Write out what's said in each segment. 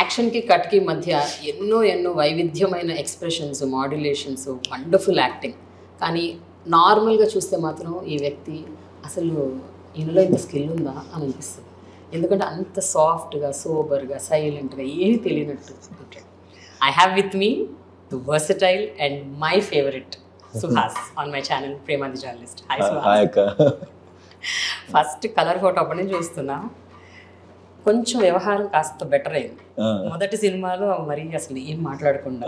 యాక్షన్కి కట్కి మధ్య ఎన్నో ఎన్నో వైవిధ్యమైన ఎక్స్ప్రెషన్స్ మాడ్యులేషన్స్ వండర్ఫుల్ యాక్టింగ్ కానీ నార్మల్గా చూస్తే మాత్రం ఈ వ్యక్తి అసలు ఈయనలో ఇంత స్కిల్ ఉందా అని అనిపిస్తుంది ఎందుకంటే అంత సాఫ్ట్గా సోబర్గా సైలెంట్గా ఏమీ తెలియనట్టు ఉంటాడు I have with me the versatile and my favourite Suhas on my channel ప్రేమాది జర్నలిస్ట్ హాయ్ సుహాస్ హాయ్ అక్క ఫస్ట్ కలర్ ఫోటో అప్పటి నుంచి చూస్తున్నా కొంచెం వ్యవహారం కాస్త బెటర్ అయింది ఆ. మొదటి సినిమాలో మరి అసలు ఏం మాట్లాడకుండా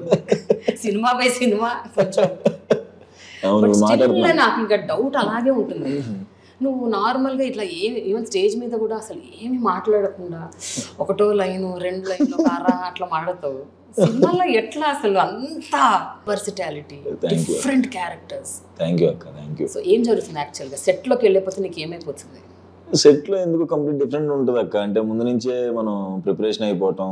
సినిమా బై సినిమా కొంచెం అవును But still మాట్లాడుతున్నా నాకు ఇంకా డౌట్ అలాగే ఉంటుంది నువ్వు నార్మల్గా ఇట్లా ఏమి ఈవెన్ స్టేజ్ మీద కూడా అసలు ఏమి మాట్లాడకుండా ఒకటో లైను రెండు లైన్లు ఒక అర అట్లా మాట్లాడతావు సినిమాలో ఎట్లా అసలు అంత versatility Thank you. Different characters thank you అక్క థ్యాంక్ యూ సో ఏం జరుగుతుంది యాక్చువల్గా సెట్లోకి వెళ్ళిపోతే నీకు ఏమైపోతుంది సెట్ లో ఎందుకు కంప్లీట్ డిఫరెంట్ ఉంటుంది అక్క అంటే ముందు నుంచే మనం ప్రిపరేషన్ అయిపోవటం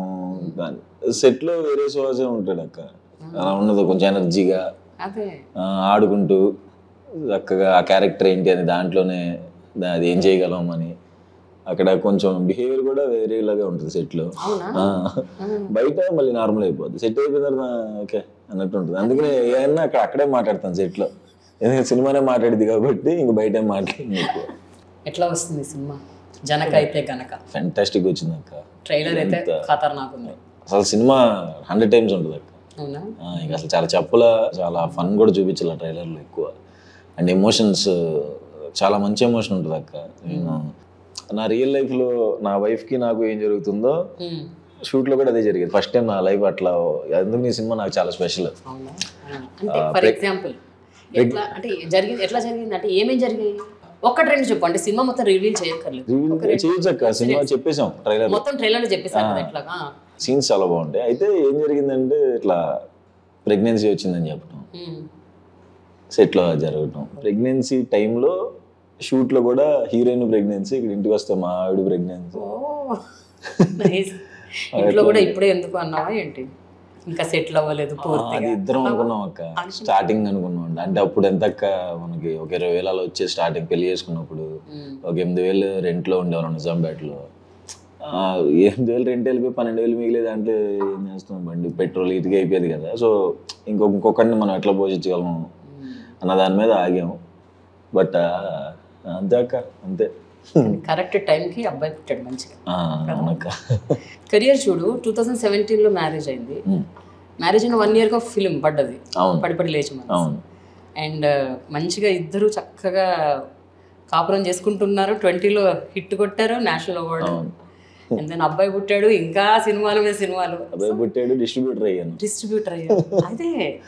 సెట్ లో వేరే సోజే ఉంటాడు అక్క అలా ఉండదు కొంచెం ఎనర్జీగా అదే ఆ, ఆడుకుంటూ చక్కగా ఆ క్యారెక్టర్ ఏంటి అని దాంట్లోనే దా- అది ఏం చేయగలం అని అక్కడ కొంచెం బిహేవియర్ కూడా వేరేలాగా ఉంటుంది set లో అవునా ఆ, ఆ. బయట మళ్ళీ నార్మల్ అయిపోద్ది సెట్ అయిపోయిన తర్వాత ఓకే అన్నట్టు ఉంటుంది అందుకనే ఏమన్నా అక్కడ అక్కడే మాట్లాడతాను set లో ఎందుకంటే సినిమానే మాట్లాడింది కాబట్టి ఇంక బయట ఏం మాట్లాడింది ఎక్కువ ఎట్లా వస్తుంది సినిమా జనక అయితే గనక ఫెంటాస్టిక్ వచ్చింది అక్క ట్రైలర్ అయితే ఖతర్నాక్ ఉంది అసలు సినిమా హండ్రెడ్ టైమ్స్ ఉంటుంది అక్క అవునా ఆ, ఇంకా అసలు చాలా చెప్పలా చాలా ఫన్ కూడా చూపించాలి ట్రైలర్లో ఎక్కువ అండ్ ఎమోషన్స్ చాలా మంచి ఎమోషన్ ఉంటుంది అక్క నేను నా రియల్ లైఫ్లో నా వైఫ్కి నాకు ఏం జరుగుతుందో Hmm. షూట్లో కూడా అదే జరిగేది ఫస్ట్ టైం నా లైఫ్ అట్లా అందుకు ఈ సినిమా నాకు చాలా స్పెషల్ అవునా ఆ, అంటే ఫర్ ఎగ్జాంపుల్ ఎట్లా అంటే జరిగింది ఎట్లా జరిగింది అంటే ఏమేం జరిగాయి ఒక్కటి రెండు చెప్పు అంటే సినిమా మొత్తం రివీల్ చేయక్కర్లేదు ఒక రెండు చేయొచ్చు అక్క సినిమా చెప్పేసాం ట్రైలర్ మొత్తం ట్రైలర్ చెప్పేసారు కదా ఎట్లాగా సీన్స్ చాలా బాగుంటాయి అయితే ఏం జరిగిందంటే ఇట్లా ప్రెగ్నెన్సీ వచ్చిందని చెప్పడం Hmm. సెట్లో జరగటం ప్రెగ్నెన్సీ టైంలో షూట్లో కూడా హీరోయిన్ ప్రెగ్నెన్సీ ఇక్కడ ఇంటికి వస్తే మా ఆవిడ ప్రెగ్నెన్సీ ఓ నైస్ ఇంట్లో కూడా ఇప్పుడే ఎందుకు అన్నావా ఏంటి ఇంకా సెటిల్ అవ్వలేదు అది పూర్తిగా ఇద్దరం అనుకున్నాం అక్క స్టార్టింగ్ అనుకున్నాం అంటే అప్పుడు ఎంత అక్క మనకి ఒక ఇరవై వేలు అలా వచ్చే స్టార్టింగ్ పెళ్లి చేసుకున్నప్పుడు Hmm. ఒక ఎనిమిది వేలు రెంట్లో ఉండేవాళ్ళం నిజాంపేటలో ఆ, ఎనిమిది వేలు రెంట్ వెళ్ళిపోయి పన్నెండు వేలు మిగిలేదు అంటే ఏం చేస్తాం బండి పెట్రోల్ ఇటుక అయిపోయేది కదా సో ఇంకొక ఇంకొకరిని మనం ఎట్లా పోషించగలము Hmm. అన్న దాని మీద ఆగాము బట్ అంతే అక్క అంతే కరెక్ట్ టైంకి అబ్బాయి పుట్టాడు మంచిగా ఆ, అవునక్క కెరియర్ చూడు టూ థౌజండ్ సెవెంటీన్లో మ్యారేజ్ అయింది ఉమ్, మ్యారేజ్ అయిన వన్ ఇయర్గా ఫిలిం పడ్డది అవును పడి పడి లేచి మనసు. అవును అండ్ మంచిగా ఇద్దరు చక్కగా కాపురం చేసుకుంటున్నారు ట్వంటీలో హిట్ కొట్టారు నేషనల్ అవార్డు అవును అండ్ దెన్ అబ్బాయి పుట్టాడు ఇంకా సినిమాల మీద సినిమాలు అబ్బాయి పుట్టాడు డిస్ట్రిబ్యూటర్ అయ్యాను డిస్ట్రిబ్యూటర్ అయ్యారు అదే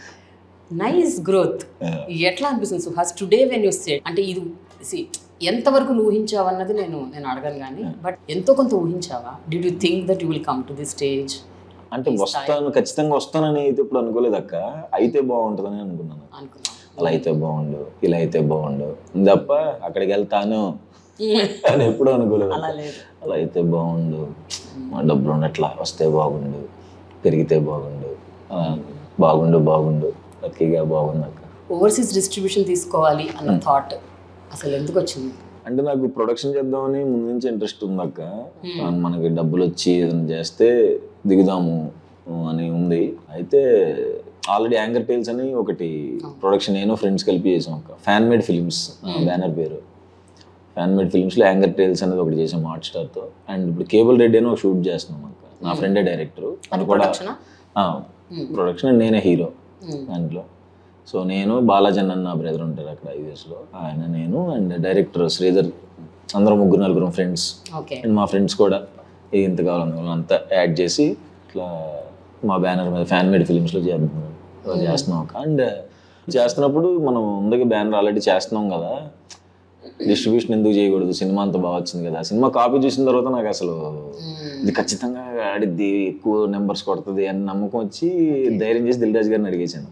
నైస్ గ్రోత్ ఎట్లా అనిపిస్తుంది Suhas today when you say అంటే ఇది see, ఎంతవరకు నువ్వు ఊహించావు అన్నది నేను నేను అడగను కానీ బట్ ఎంతో కొంత ఊహించావా did you think that you will come to the stage అంటే వస్తాను ఖచ్చితంగా వస్తానని అయితే ఇప్పుడు అనుకోలేదు అక్క అయితే బాగుంటుందని అనుకున్నాను అనుకున్నాను అలా అయితే బాగుండు ఇలా అయితే బాగుండు తప్ప అక్కడికి వెళ్తాను అని ఎప్పుడు అనుకోలేదు అలా అక్క. లేదు అలా అయితే బాగుండు మా డబ్బులు ఉన్నట్లా వస్తే బాగుండు పెరిగితే బాగుండు అలా బాగుండు బాగుండు లక్కీగా బాగుంది అక్క ఓవర్సీస్ డిస్ట్రిబ్యూషన్ తీసుకోవాలి అన్న థాట్ అసలు ఎందుకు వచ్చింది అంటే నాకు ప్రొడక్షన్ చేద్దామని ముందు నుంచి ఇంట్రెస్ట్ ఉంది అక్క మనకి డబ్బులు వచ్చి ఏదైనా చేస్తే దిగుదాము అని ఉంది అయితే ఆల్రెడీ యాంకర్ టైల్స్ అని ఒకటి ప్రొడక్షన్ నేను ఫ్రెండ్స్ కలిపి చేసాం అక్క ఫ్యాన్ మేడ్ ఫిల్మ్స్ బ్యానర్ పేరు ఫ్యాన్ మేడ్ ఫిల్మ్స్లో యాంకర్ టైల్స్ అనేది ఒకటి చేసాం హాట్ స్టార్తో అండ్ ఇప్పుడు కేబుల్ రెడ్డి అని ఒక షూట్ చేస్తున్నాం అక్క నా ఫ్రెండే డైరెక్టర్ అది కూడా ప్రొడక్షనా ప్రొడక్షన్ అండ్ నేనే హీరో దాంట్లో సో నేను బాలాజన్ అన్న బ్రదర్ ఉంటారు అక్కడ యూఎస్లో ఆయన నేను అండ్ డైరెక్టర్ శ్రీధర్ అందరం ముగ్గురు నలుగురు ఫ్రెండ్స్ ఓకే అండ్ మా ఫ్రెండ్స్ కూడా ఏ ఇంత కావాలని అంతా యాడ్ చేసి ఇట్లా మా బ్యానర్ మీద ఫ్యాన్ మేడ్ ఫిలిమ్స్లో చేస్తున్నాం చేస్తున్నాం అండ్ చేస్తున్నప్పుడు మనం ముందుగా బ్యానర్ ఆల్రెడీ చేస్తున్నాం కదా డిస్ట్రిబ్యూషన్ ఎందుకు చేయకూడదు సినిమా అంత బాగా వచ్చింది కదా సినిమా కాపీ చూసిన తర్వాత నాకు అసలు ఇది ఖచ్చితంగా ఆడిద్ది ఎక్కువ నెంబర్స్ కొడుతుంది అని నమ్మకం వచ్చి ధైర్యం చేసి దిల్ రాజు గారిని అడిగేశాను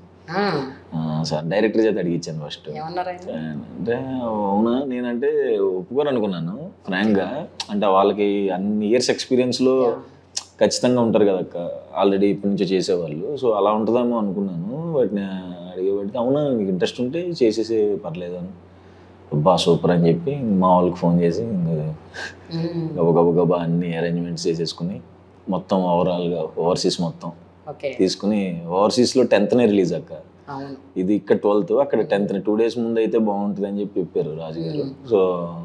సార్ డైరెక్టర్ చేత అడిగించాను ఫస్ట్ ఏమన్నారు ఆయన అంటే అవునా నేనంటే ఒప్పుకోరు అనుకున్నాను ఫ్రాంక్గా అంటే వాళ్ళకి అన్ని ఇయర్స్ ఎక్స్పీరియన్స్లో ఖచ్చితంగా ఉంటారు కదా అక్క ఆల్రెడీ ఇప్పటి నుంచో చేసేవాళ్ళు సో అలా ఉంటుందేమో అనుకున్నాను బట్ నేను అడిగేవాడికి అవునా నీకు ఇంట్రెస్ట్ ఉంటే చేసేసే పర్లేదు అని అబ్బా సూపర్ అని చెప్పి మా వాళ్ళకి ఫోన్ చేసి ఇంకా మ్మ్. గబ గబ గబా అన్ని అరేంజ్మెంట్స్ చేసేసుకుని మొత్తం ఓవరాల్గా ఓవర్సీస్ మొత్తం ఓకే తీసుకుని ఓవర్సీస్లో టెన్త్నే రిలీజ్ అక్క అవును ఇది ఇక్కడ ట్వెల్త్ అక్కడ టెన్త్ టూ డేస్ ముందు అయితే బాగుంటుంది అని చెప్పి చెప్పారు రాజుగారు సో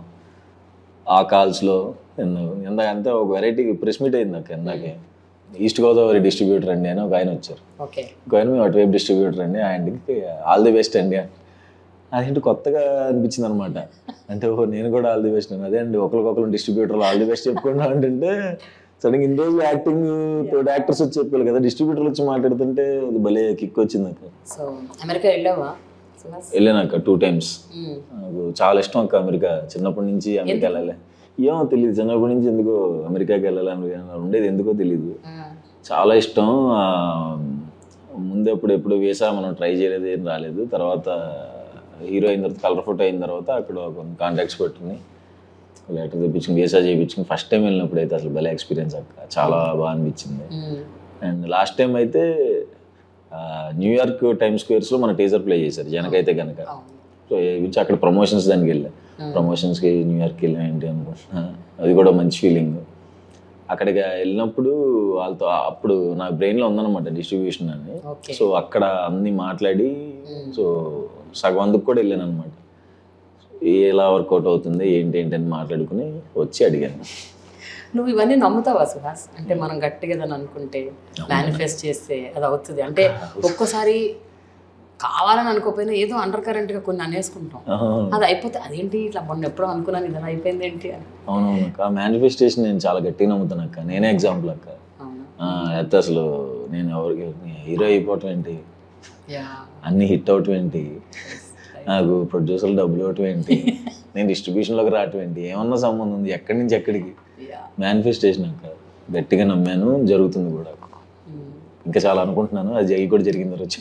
ఆ కాల్స్లో ఇందాక అంతా ఒక వెరైటీ ప్రెస్ మీట్ అయింది అక్క ఇందాకే ఈస్ట్ గోదావరి డిస్ట్రిబ్యూటర్ అండి అని ఒక ఆయన వచ్చారు ఓకే ఒక ఆయన మేము అటువైపు డిస్ట్రిబ్యూటర్ అండి ఆయనకి ఆల్ ది బెస్ట్ అండి అదేంటి కొత్తగా అనిపించింది అనమాట అంటే ఓహో నేను కూడా ఆల్ ది బెస్ట్ అని అదే అండి ఒకరికొకరు డిస్ట్రిబ్యూటర్లు ఆల్ ది బెస్ట్ చెప్పుకున్నా అంటే సడన్గా ఇన్ని రోజులు యాక్టింగ్ తోటి యాక్టర్స్ వచ్చి చెప్పారు కదా డిస్ట్రిబ్యూటర్లు వచ్చి మాట్లాడుతుంటే అది భలే కిక్ వచ్చింది నాకు సో అమెరికా వెళ్ళావా సుహాస్ వెళ్ళాను అక్క టూ టైమ్స్ మ్మ్. నాకు చాలా ఇష్టం అక్క అమెరికా చిన్నప్పటి నుంచి అమెరికా వెళ్ళాలి ఏమో తెలియదు చిన్నప్పటి నుంచి ఎందుకో అమెరికాకి వెళ్ళాలి అమెరికా ఉండేది ఎందుకో తెలియదు ఆ, చాలా ఇష్టం ఆ, ముందు ఎప్పుడు ఎప్పుడు వీసా మనం ట్రై చేయలేదు ఏం రాలేదు తర్వాత హీరో అయిన తర్వాత కలర్ ఫోటో అయిన తర్వాత అక్కడ కొన్ని కాంటాక్ట్స్ పెట్టుకుని లెటర్ తెప్పించుకుని వీసా చేయించుకుని ఫస్ట్ టైం వెళ్ళినప్పుడు అయితే అసలు భలే ఎక్స్పీరియన్స్ అక్క చాలా బాగా అనిపించింది మ్మ్. అండ్ లాస్ట్ టైం అయితే ఆ, న్యూయార్క్ టైమ్ స్క్వేర్స్లో మన టీజర్ ప్లే చేశారు జనకైతే కనుక అవును సో విచ్ అక్కడ ప్రమోషన్స్ దానికి వెళ్ళా ప్రమోషన్స్కి న్యూయార్క్ వెళ్ళా ఏంటి అనుకుంటున్నా అది కూడా మంచి ఫీలింగ్ అక్కడికి వెళ్ళినప్పుడు వాళ్ళతో అప్పుడు నా బ్రెయిన్లో ఉందన్నమాట డిస్ట్రిబ్యూషన్ అని ఓకే సో అక్కడ అన్ని మాట్లాడి సో సగం అందుకు కూడా వెళ్ళాను అనమాట ఎలా వర్కౌట్ అవుతుంది ఏంటి ఏంటి అని మాట్లాడుకుని వచ్చి అడిగాను నువ్వు ఇవన్నీ నమ్ముతావా సుహాస్ అంటే మనం గట్టిగా దాన్ని అనుకుంటే మేనిఫెస్ట్ చేస్తే అది అవుతుంది అంటే ఒక్కోసారి కావాలని అనుకోకపోయినా ఏదో అండర్ కరెంట్గా కొన్ని అనేసుకుంటాం ఆహా. అది అయిపోతే అదేంటి ఇట్లా మొన్న ఎప్పుడో అనుకున్నాను ఇది అలా అయిపోయింది ఏంటి అని అవునవును అక్క మేనిఫెస్టేషన్ నేను చాలా గట్టిగా నమ్ముతాను అక్క నేనే ఎగ్జాంపుల్ అక్క అవునా ఆ, అయితే అసలు నేను ఎవరికి హీరో అయిపోవటం ఏంటి యా అన్ని హిట్ అవటం ఏంటి నాకు ప్రొడ్యూసర్లు డబ్బులు ఇవ్వటం ఏంటి నేను డిస్ట్రిబ్యూషన్లోకి రావటం ఏంటి ఏమన్నా సంబంధం ఉంది ఎక్కడి నుంచి ఎక్కడికి యా మేనిఫెస్టేషన్ అక్క గట్టిగా నమ్మాను జరుగుతుంది కూడా ఇంకా చాలా అనుకుంటున్నాను అది జరిగి కూడా జరిగింది రోజు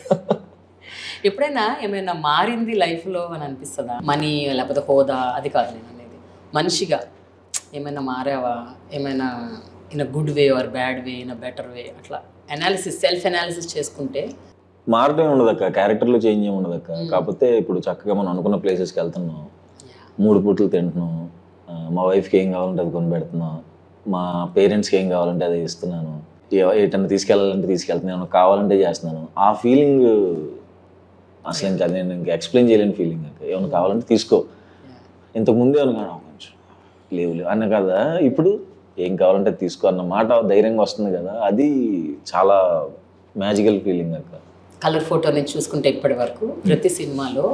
ఎప్పుడైనా ఏమైనా మారింది లైఫ్లో అని అనిపిస్తుందా మనీ లేకపోతే హోదా అది కాదు నేను అనేది మనిషిగా ఏమైనా మారావా ఏమైనా in a good way or bad way in a better way అట్లా అనాలిసిస్ సెల్ఫ్ అనాలిసిస్ చేసుకుంటే మారటం ఉండదు అక్క క్యారెక్టర్లో చేంజ్ ఏమి ఉండదు అక్క కాకపోతే ఇప్పుడు చక్కగా మనం అనుకున్న ప్లేసెస్కి వెళ్తున్నాం మూడు పూటలు తింటున్నాం ఆ, మా వైఫ్కి ఏం కావాలంటే అది కొని పెడుతున్నాం మా పేరెంట్స్కి ఏం కావాలంటే అది ఇస్తున్నాను ఏ- ఎటన్నా తీసుకెళ్ళాలంటే తీసుకెళ్తున్నాను ఏమన్నా కావాలంటే చేస్తున్నాను ఆ ఫీలింగ్ అసలు ఇంకా నేను ఇంకా ఎక్స్ప్లెయిన్ చేయలేని ఫీలింగ్ అక్క ఏమైనా కావాలంటే తీసుకో ఇంతకు ముందే అనుకున్నాను కొంచెం లేవు లేవు అన్న కదా ఇప్పుడు ఏం కావాలంటే అది తీసుకో అన్న మాట ధైర్యంగా వస్తుంది కదా అది చాలా మ్యాజికల్ ఫీలింగ్ అక్క కలర్ ఫోటో నేను చూసుకుంటే ఇప్పటి వరకు ప్రతి సినిమాలో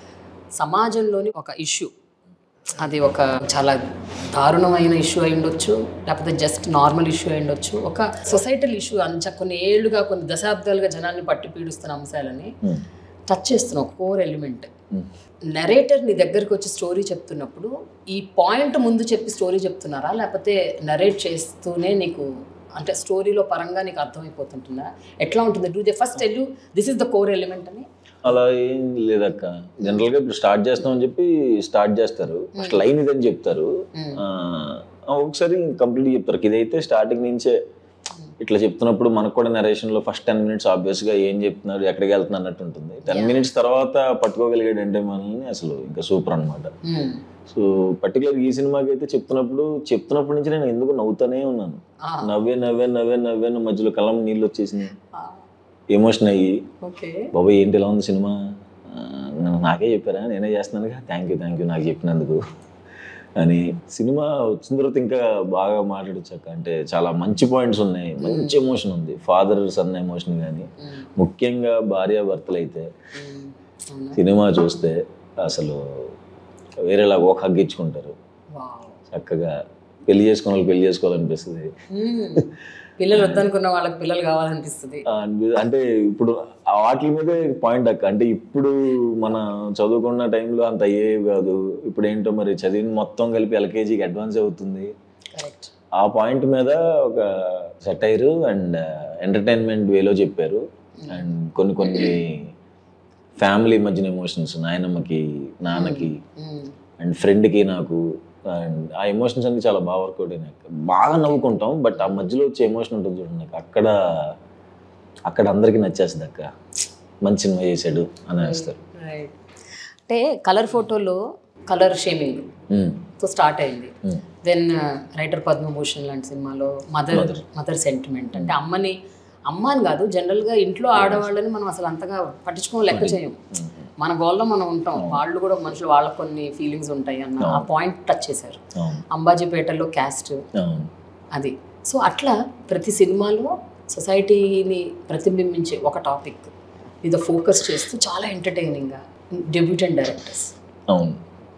సమాజంలోని ఒక ఇష్యూ అది ఒక చాలా దారుణమైన ఇష్యూ అయి ఉండొచ్చు లేకపోతే జస్ట్ నార్మల్ ఇష్యూ అయి ఉండొచ్చు ఒక సొసైటల్ ఇష్యూ అంచ కొన్ని ఏళ్ళుగా కొన్ని దశాబ్దాలుగా జనాల్ని పట్టి పీడిస్తున్న అంశాలని Hmm. టచ్ చేస్తున్న ఒక కోర్ ఎలిమెంట్ Hmm. నరేటర్ నీ దగ్గరికి వచ్చి స్టోరీ చెప్తున్నప్పుడు ఈ పాయింట్ ముందు చెప్పి స్టోరీ చెప్తున్నారా లేకపోతే నరేట్ చేస్తూనే నీకు అంటే స్టోరీలో పరంగా నీకు అర్థమైపోతుంటుందా ఎట్లా ఉంటుంది do they first tell you this is the core element అని అలా ఏం లేదక్క జనరల్గా ఇప్పుడు స్టార్ట్ చేస్తామని చెప్పి స్టార్ట్ చేస్తారు ఫస్ట్ లైన్ ఇదని చెప్తారు Hmm. ఆ, ఒకసారి కంప్లీట్ చెప్తారు ఇదైతే స్టార్టింగ్ నుంచే ఇట్లా చెప్తున్నప్పుడు మనకు కూడా నరేషన్లో ఫస్ట్ టెన్ మినిట్స్ ఆబ్వియస్గా ఏం చెప్తున్నారు ఎక్కడికి వెళ్తున్నారు అన్నట్టు ఉంటుంది టెన్ మినిట్స్ తర్వాత పట్టుకోగలిగాడు అంటే మనల్ని అసలు ఇంకా సూపర్ అనమాట Hmm. సో పర్టికులర్ ఈ సినిమాకి అయితే చెప్తున్నప్పుడు చెప్తున్నప్పటి నుంచి నేను ఎందుకు నవ్వుతానే ఉన్నాను Ah. నవ్వే నవ్వే నవ్వే నవ్వే నా మధ్యలో కళ్ళం నీళ్ళు వచ్చేసినాయి Ah. ఎమోషన్ అయ్యి ఓకే బాబాయ్ ఏంటి ఇలా ఉంది సినిమా ఆ, నా- నాకే చెప్పారా నేనే చేస్తున్నానుగా థ్యాంక్ యూ థ్యాంక్ యూ నాకు చెప్పినందుకు అని సినిమా వచ్చిన తర్వాత ఇంకా బాగా మాట్లాడొచ్చాక అంటే చాలా మంచి పాయింట్స్ ఉన్నాయి మంచి ఎమోషన్ ఉంది ఫాదర్ సన్ ఎమోషన్ కానీ Hmm. ముఖ్యంగా భార్య భర్తలు అయితే Hmm. అవునా సినిమా చూస్తే అసలు వేరేలా ఒక హగ్గించుకుంటారు Wow. చక్కగా పెళ్లి చేసుకున్న వాళ్ళు పెళ్లి చేసుకోవాలనిపిస్తుంది Hmm. పిల్లలు వద్దనుకున్న వాళ్ళకి పిల్లలు కావాలనిపిస్తుంది ఆ, అనిపి- అంటే ఇప్పుడు ఆ వాటి మీదే పాయింట్ అక్క అంటే ఇప్పుడు మన చదువుకున్న టైంలో అంత అయ్యేవి కాదు ఇప్పుడు ఏంటో మరి చదివిన మొత్తం కలిపి ఎల్కేజీకి అడ్వాన్స్ అవుతుంది కరెక్ట్ ఆ పాయింట్ మీద ఒక సెటైర్ అండ్ ఎంటర్టైన్మెంట్ వేలో చెప్పారు అండ్ కొన్ని కొన్ని ఫ్యామిలీ మధ్యన ఎమోషన్స్ నాయనమ్మకి నాన్నకి అండ్ ఫ్రెండ్కి నాకు అండ్ ఆ ఎమోషన్స్ అన్ని చాలా బాగా వర్కౌట్ అయినాయి బాగా నవ్వుకుంటాం బట్ ఆ మధ్యలో వచ్చే ఎమోషన్ ఉంటుంది చూడండి నాకు అక్కడ అక్కడ అందరికీ నచ్చేస్తుంది అక్క మంచి సినిమా చేశాడు అని వేస్తారు రైట్ అంటే కలర్ ఫోటోలో కలర్ షేమింగ్ ఉమ్, తో స్టార్ట్ అయింది ఉమ్, దెన్ రైటర్ పద్మభూషణ్ లాంటి సినిమాలో మదర్ మదర్ సెంటిమెంట్ అంటే అమ్మని అమ్మ అని కాదు జనరల్గా ఇంట్లో ఆడవాళ్ళని మనం అసలు అంతగా పట్టించుకోం లెక్క చేయం మన గోల్లో మనం ఉంటాం వాళ్ళు కూడా మనుషులు వాళ్ళకి కొన్ని ఫీలింగ్స్ ఉంటాయి అన్న ఆ పాయింట్ టచ్ చేశారు అవును అంబాజీపేటలో క్యాస్ట్ అవును అది సో అట్లా ప్రతి సినిమాలో సొసైటీని ప్రతిబింబించే ఒక టాపిక్ మీద ఫోకస్ చేస్తూ చాలా ఎంటర్టైనింగ్గా డెబ్యూటెంట్ డైరెక్టర్స్ అవును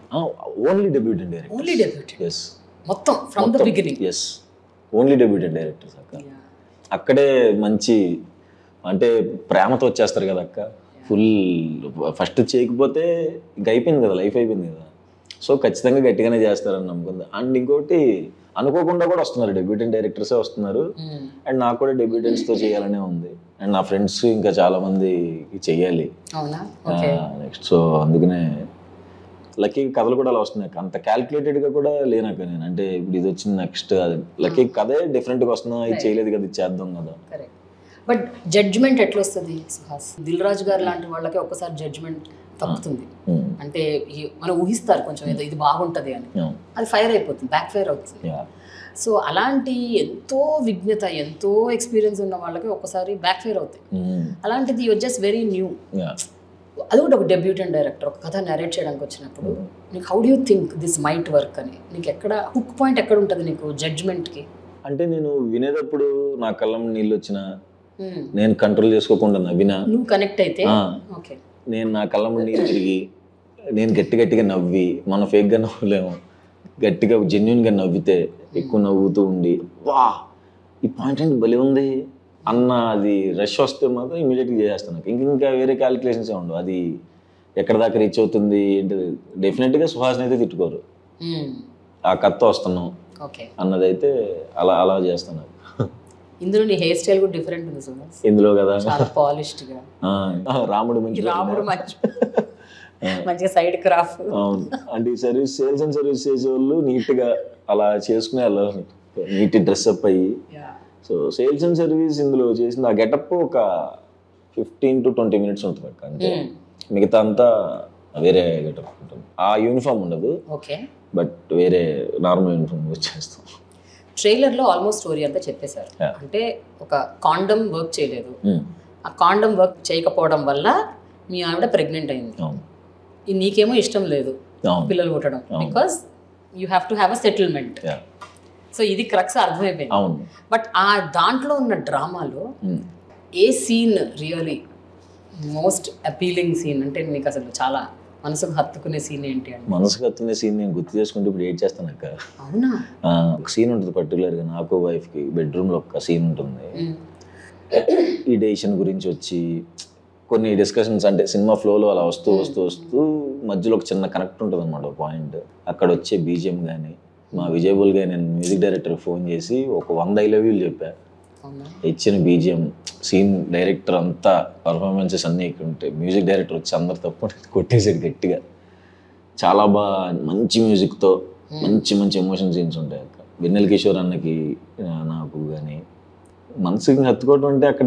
only debutant director only debutant yes మొత్తం from the beginning yes only debutant directors అక్క అక్కడే మంచి అంటే ప్రేమతో వచ్చేస్తారు కదా అక్క ఫుల్ ఫస్ట్ చేయకపోతే ఇంక అయిపోయింది కదా లైఫ్ అయిపోయింది కదా సో ఖచ్చితంగా గట్టిగానే చేస్తారని నమ్ముకుంది అండ్ ఇంకోటి అనుకోకుండా కూడా వస్తున్నారు డెబ్యూటెంట్ డైరెక్టర్సే వస్తున్నారు అండ్ నాకు కూడా డెబ్యూటెంట్స్తో చేయాలనే ఉంది అండ్ నా ఫ్రెండ్స్ ఇంకా చాలా మంది చెయ్యాలి అవునా ఓకే నెక్స్ట్ సో అందుకనే లక్కీ కథలు కూడా అలా వస్తున్నాయి అంత క్యాల్కులేటెడ్గా కూడా లేనాక నేను అంటే ఇప్పుడు ఇది వచ్చింది నెక్స్ట్ అది లక్కీ కథే డిఫరెంట్గా వస్తున్నా ఇది చేయలేదు కదా ఇది చేద్దాం కదా కరెక్ట్ బట్ జడ్జ్మెంట్ ఎట్లా వస్తుంది సుహాస్ దిల్ రాజు గారు లాంటి వాళ్ళకి ఒక్కసారి జడ్జ్మెంట్ తప్పుతుంది ఉమ్, అంటే ఈ- మనం ఊహిస్తారు కొంచెం ఏదో ఇది బాగుంటది అని అవును. అది ఫైర్ అయిపోతుంది బ్యాక్ ఫైర్ అవుతుంది Yeah. సో అలాంటి ఎంతో విజ్ఞత ఎంతో ఎక్స్పీరియన్స్ ఉన్న వాళ్ళకి ఒక్కసారి బ్యాక్ ఫైర్ అవుతాయి ఉమ్, అలాంటిది you just very new yeah. అది కూడా ఒక డెబ్యూటెంట్ డైరెక్టర్ ఒక కథ నరేట్ చేయడానికి వచ్చినప్పుడు నీకు how do you think this might work అని నీకు ఎక్కడ హుక్ పాయింట్ ఎక్కడ ఉంటుంది నీకు జడ్జ్మెంట్కి అంటే నేను వినేటప్పుడు నా కళ్ళం నీళ్ళు వచ్చిన నేను కంట్రోల్ చేసుకోకుండా నవ్వినా నువ్వు కనెక్ట్ అయితే ఆ, ఓకే నేను నా కళ్ళం నీళ్ళు తిరిగి నేను గట్టి గట్టిగా నవ్వి మనం ఫేక్గా నవ్వలేము గట్టిగా జెన్యున్గా నవ్వితే ఎక్కువ నవ్వుతూ ఉండి వా ఈ పాయింట్ ఏంటి భలే ఉంది అన్న అది రష్ వస్తే మాత్రం ఇమీడియట్గా చేసేస్తాను ఇంక ఇంకా వేరే క్యాలిక్యులేషన్స్ ఉండవు అది ఎక్కడ దాకా రీచ్ అవుతుంది ఏంటి డెఫినెట్గా సుహాస్ని అయితే తిట్టుకోరు ఆ కత్త వస్తున్నాం ఓకే అన్నదైతే అలా అలా చేస్తాను ఇందులో నీ హెయిర్ స్టైల్ కూడా డిఫరెంట్ ఉంది సుహాస్ ఇందులో కదా చాలా పాలిష్డ్ గా ఆ, ఆ, రాముడు మంచి రాముడు మంచి మంచిగా సైడ్ క్రాఫ్ట్ అవును అంటే ఈ సర్వీస్ సేల్స్ అండ్ సర్వీస్ చేసే వాళ్ళు నీట్గా అలా చేసుకునే వెళ్ళాలి నీట్ డ్రెస్ అప్ అయ్యి సో సేల్స్ అండ్ సర్వీస్ ఇందులో చేసిన ఆ గెటప్ ఒక ఫిఫ్టీన్ టు ట్వంటీ మినిట్స్ ఉంటుంది అక్క అంటే మిగతా అంతా వేరే గెటప్ ఉంటుంది ఆ యూనిఫామ్ ఉండదు ఓకే బట్ వేరే నార్మల్ యూనిఫామ్ యూజ్ చేస్తాం ట్రైలర్ లో ఆల్మోస్ట్ స్టోరీ అంతా చెప్పేశారు Yeah. అంటే ఒక కాండమ్ వర్క్ చేయలేదు ఉమ్, ఆ కాండమ్ వర్క్ చేయకపోవడం వల్ల మీ ఆవిడ ప్రెగ్నెంట్ అయింది అవును ఇది నీకేమో ఇష్టం లేదు అవును పిల్లలు పుట్టడం because you have to have a settlement Yeah. So ఇది క్రక్స్ అర్థమైపోయింది అవును బట్ ఆ దాంట్లో ఉన్న డ్రామాలో ఉమ్. ఏ scene really most appealing scene అంటే నీకు అసలు చాలా మనసుకు హత్తుకునే సీన్ ఏంటి అంటే మనసుకు వస్తున్న సీన్ నేను గుర్తు చేసుకుంటే ఇప్పుడు ఏడ్ చేస్తాను అక్క అవునా ఆ, ఒక సీన్ ఉంటుంది పర్టికులర్గా నాకు వైఫ్కి బెడ్రూమ్లో ఒక సీన్ ఉంటుంది మ్మ్. ఈ డెసిషన్ గురించి వచ్చి కొన్ని డిస్కషన్స్ అంటే సినిమా ఫ్లోలో అలా వస్తూ వస్తూ వస్తూ మధ్యలో ఒక చిన్న కనెక్ట్ ఉంటుంది అనమాట పాయింట్ అక్కడ వచ్చే బీజిఎం కానీ మా విజయబుల్గా నేను మ్యూజిక్ డైరెక్టర్ ఫోన్ చేసి ఒక వంద ఐ లవ్ యూలు చెప్పా అవునా ఇచ్చిన బీజిఎం సీన్ డైరెక్టర్ అంతా పర్ఫార్మెన్సెస్ అన్నీ ఇక్కడ ఉంటాయి మ్యూజిక్ డైరెక్టర్ వచ్చి అందరు తప్పు కొట్టేసాడు గట్టిగా చాలా బాగా మంచి మ్యూజిక్తో మంచి మంచి ఎమోషన్ సీన్స్ ఉంటాయి అక్కడ వెన్నెల కిషోర్ అన్నకి ఆ, నాకు కానీ మనసుకి హత్తుకోవడం అంటే అక్కడ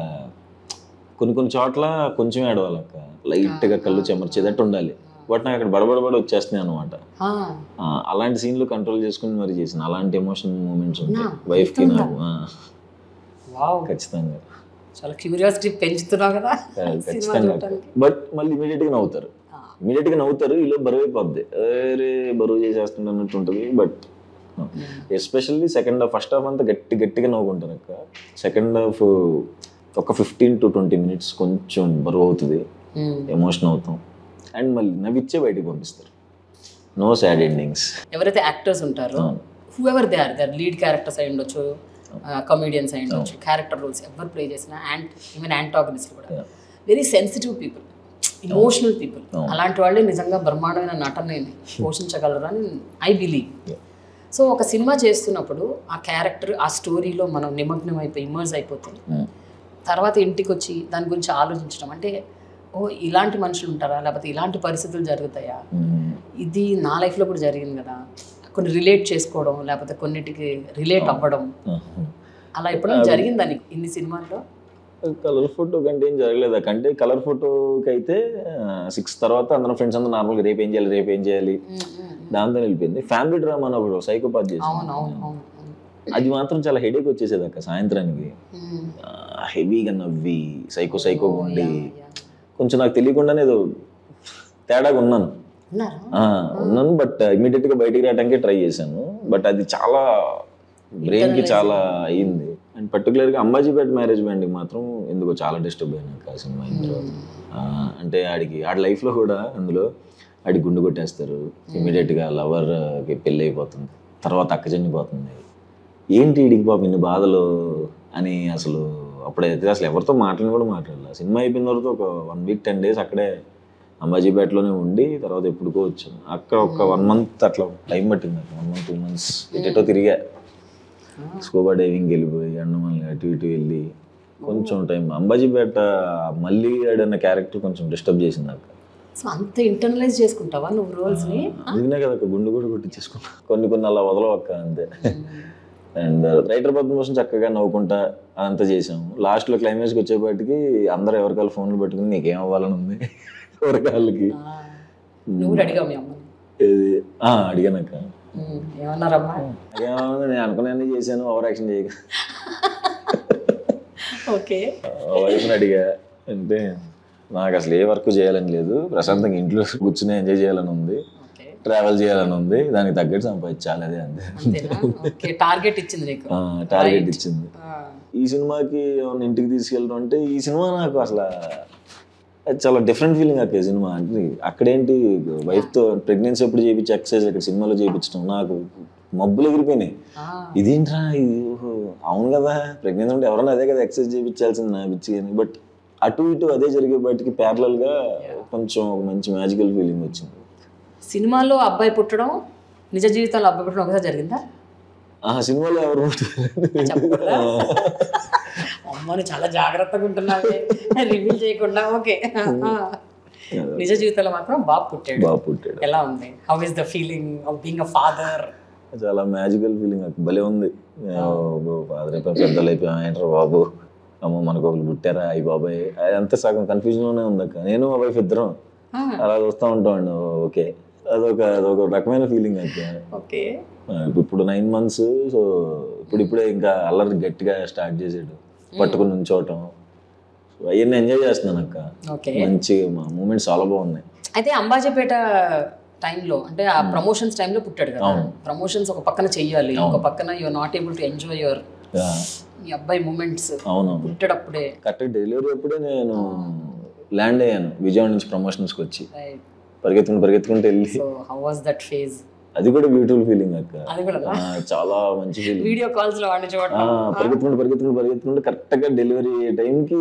కొన్ని కొన్ని చోట్ల కొంచెం ఏడవాలి అక్క లైట్గా కళ్ళు చెమర్చేదట్టు ఉండాలి బట్ నాకు అక్కడ బడబడబడి వచ్చేస్తున్నాయి అనమాట ఆ, అలాంటి సీన్లు కంట్రోల్ చేసుకుని మరి చేసిన అలాంటి ఎమోషన్ మూమెంట్స్ ఉంటాయి అవునా? వైఫ్కి నాకు ఆ, వావ్ ఖచ్చితంగా చాలా క్యూరియాసిటీ పెంచుతున్నావు కదా సినిమా ఖచ్చితంగా చూడటానికి బట్ మళ్ళీ ఇమీడియట్ గా నవ్వుతారు ఆ, ఇమీడియట్ గా నవ్వుతారు ఈలో బరువు అయిపోద్ది అరే బరువు చేసేస్తుండే అన్నట్టు ఉంటుంది but especially second half first half అంతా గట్టి గట్టిగా నవ్వుకుంటారు అక్క సెకండ్ హాఫ్ ఒక ఫిఫ్టీన్ టు ట్వంటీ మినిట్స్ కొంచెం బరువు అవుతుంది మ్మ్. ఎమోషన్ అవుతాం అండ్ మళ్ళీ నవ్విచ్చే బయటికి పంపిస్తారు నో సాడ్ ఎండింగ్స్ ఎవరైతే యాక్టర్స్ ఉంటారో who ever they are there lead characters అయి ఉండొచ్చు కమీడియన్స్ అయి ఉండొచ్చు క్యారెక్టర్ రోల్స్ ఎవరు ప్లే చేసినా యాంట్ ఈవెన్ యాంటాగనిస్ట్ కూడా Yeah. Very sensitive people emotional people అవును. అలాంటి వాళ్ళే నిజంగా బ్రహ్మాండమైన నటనని పోషించగలరు అని ఐ బిలీవ్ Yeah. సో ఒక సినిమా చేస్తున్నప్పుడు ఆ క్యారెక్టర్ ఆ స్టోరీలో మనం నిమగ్నం అయిపోయి ఇమర్స్ అయిపోతే తర్వాత ఇంటికి వచ్చి దాని గురించి ఆలోచించడం అంటే ఓ ఇలాంటి మనుషులు ఉంటారా లేకపోతే ఇలాంటి పరిస్థితులు జరుగుతాయా ఇది నా లైఫ్లో కూడా జరిగింది కదా కొన్ని రిలేట్ చేసుకోవడం లేకపోతే కొన్నిటికి రిలేట్ అవ్వడం అలా ఎప్పుడైనా జరిగిందా నీకు ఇన్ని సినిమాల్లో కలర్ ఫోటో కంటే ఏం జరగలేదు అంటే కలర్ ఫోటోకి అయితే సిక్స్ తర్వాత అందరం ఫ్రెండ్స్ అందరూ నార్మల్గా రేపు ఏం చేయాలి రేపు ఏం చేయాలి ఉమ్, ఉమ్. దాంతో వెళ్ళిపోయింది ఫ్యామిలీ డ్రామా అని ఒకటి సైకోపాత్ చేసి అవును అవును అవును అవును. అది మాత్రం చాలా హెడేక్ వచ్చేసేది అక్క సాయంత్రానికి ఉమ్. హెవీగా నవ్వి సైకో సైకో ఓ, ఉండి యా, యా. కొంచెం నాకు తెలియకుండానే ఏదో తేడాగా ఉన్నాను ఉన్నారా ఆ, ఉన్నాను బట్ ఇమీడియట్ గా బయటికి రావడానికి ట్రై చేశాను బట్ అది చాలా బ్రెయిన్ కి చాలా అయ్యింది అండ్ పర్టికులర్ గా అంబాజీపేట మ్యారేజ్ బ్యాండ్ మాత్రం ఎందుకో చాలా డిస్టర్బ్ అయినా ఆ సినిమా అయిన తర్వాత. ఆ, అంటే ఆడికి ఆడి లైఫ్ లో కూడా అందులో ఆడి గుండు కొట్టేస్తారు ఇమీడియట్ గా లవర్ కి పెళ్ళి అయిపోతుంది తర్వాత అక్క చనిపోతుంది ఏంటి ఈడికి పాపం ఇన్ని బాధలు అని అసలు అప్పుడైతే అసలు ఎవరితో మాట్లాడిన కూడా మాట్లాడలేదు సినిమా అయిపోయిన తర్వాత ఒక వన్ వీక్ టెన్ డేస్ అక్కడే అంబాజీపేటలోనే ఉండి తర్వాత ఎప్పుడుకో వచ్చాను అక్కడ ఒక వన్ మంత్ అట్లా టైం పట్టింది నాకు వన్ మంత్ టూ మంత్స్ ఎటెటో తిరిగా స్కూబా డైవింగ్ వెళ్ళిపోయి అండమాన్ అటు ఇటు వెళ్ళి కొంచెం టైం అంబాజీపేట మళ్ళీ ఆడన్న క్యారెక్టర్ కొంచెం డిస్టర్బ్ చేసింది నాకు సో అంత ఇంటర్నలైజ్ చేసుకుంటావా నువ్వు రోల్స్ ని అందుకనే కదా ఒక గుండు కూడా కొట్టించేసుకున్నా కొన్ని కొన్ని అలా వదలవక్క అంతే అండ్ రైటర్ పద్మభూషణ్ చక్కగా నవ్వుకుంటా అదంతా చేసాము లాస్ట్లో క్లైమాక్స్కి వచ్చేపాటికి అందరూ ఎవరికాళ్ళు ఫోన్లు పెట్టుకుని నీకేం అవ్వాలని ఉంది ఎవరికాళ్ళకి ఆ, నువ్వు కూడా అడిగావు మీ అమ్మని ఇది ఆ, అడిగానక్క ఉమ్, ఏమన్నారమ్మా ఏమన్నా నేను అనుకునే చేశాను ఓవర్ యాక్షన్ చేయక ఓకే వైఫ్ని అడిగా అంటే నాకు అసలు ఏ వర్క్ చేయాలని లేదు ప్రశాంతంగా ఇంట్లో కూర్చుని ఎంజాయ్ చేయాలని ఉంది ఓకే ట్రావెల్ చేయాలని ఉంది దానికి తగ్గట్టు సంపాదించాలి అదే అంతే అంతేనా ఓకే టార్గెట్ ఇచ్చింది నీకు టార్గెట్ ఇచ్చింది ఆ, ఈ సినిమాకి ఏమన్నా ఇంటికి తీసుకెళ్ళడం అంటే ఈ సినిమా నాకు అసలు అది చాలా డిఫరెంట్ ఫీలింగ్ అక్క ఈ సినిమా అంటే అక్కడేంటి వైఫ్తో ప్రెగ్నెన్సీ ఎప్పుడు చేయించి ఎక్సర్సైజ్ ఇక్కడ సినిమాలో చేయించడం నాకు మబ్బులు ఎగిరిపోయినాయి ఆ, ఇదేంట్రా ఇది ఓహో, అవును కదా ప్రెగ్నెన్సీ ఉంటే ఎవరైనా అదే కదా ఎక్సర్సైజ్ చేయించాల్సింది నా పిచ్చి అని బట్ అటు ఇటు అదే జరిగే బయటికి parallel గా కొంచెం ఒక మంచి మ్యాజికల్ ఫీలింగ్ వచ్చింది సినిమాలో అబ్బాయి పుట్టడం నిజ జీవితంలో అబ్బాయి పుట్టడం ఒకసారి జరిగిందా ఆ సినిమాలో ఎవరు చెప్పకూడదా? అమ్మని చాలా జాగ్రత్తగా ఉంటున్నావే రివీల్ చేయకుండా ఓకే నిజ జీవితంలో మాత్రం బాబు పుట్టాడు బాగా పుట్టాడు ఎలా ఉంది how is the feeling of being a father చాలా మ్యాజికల్ ఫీలింగ్ నాకు భలే ఉంది ఫాదర్ అయిపోయి పెద్దలు అయిపోయాం ఏంట్రా బాబు అమ్మ మనకు ఒకరు పుట్టారా అయ్యి బాబాయ్ అదంతా సగం కన్ఫ్యూజన్ లోనే ఉంది అక్క నేను మా వైఫ్ ఇద్దరం అలా చూస్తూ ఉంటాం ఓకే అదొక అదొక రకమైన ఫీలింగ్ అక్క ఓకే ఆ, ఇప్పుడు నైన్ మంత్స్ సో ఇప్పుడు ఇప్పుడే ఇంకా అల్లరి గట్టిగా స్టార్ట్ చేసాడు పట్టుకుని ఉంచోవటం సో అవన్నీ ఎంజాయ్ చేస్తున్నాను అక్క ఓకే మంచి మా మూమెంట్స్ చాలా బాగున్నాయి అయితే అంబాజీపేట టైంలో అంటే ఆ ప్రమోషన్స్ టైంలో పుట్టాడు కదా ప్రమోషన్స్ ఒక పక్కన చెయ్యాలి ఒక పక్కన your not able to enjoy your yeah, మీ అబ్బాయి మూమెంట్స్ అవును పుట్టేటప్పుడే కరెక్ట్ డెలివరీ అప్పుడే నేను ల్యాండ్ అయ్యాను విజయవాడ నుంచి ప్రమోషన్స్కి వచ్చి రైట్ పరిగెత్తుకుంటూ పరిగెత్తుకుంటూ వెళ్ళి so how was that phase అది కూడా బ్యూటిఫుల్ ఫీలింగ్ అక్క అది కూడా ఆ, చాలా మంచి ఫీలింగ్ వీడియో కాల్స్ లో వాడిని చూడటం పరిగెత్తుకుంటూ పరిగెత్తుకుంటూ పరిగెత్తుకుంటూ కరెక్ట్గా డెలివరీ టైంకి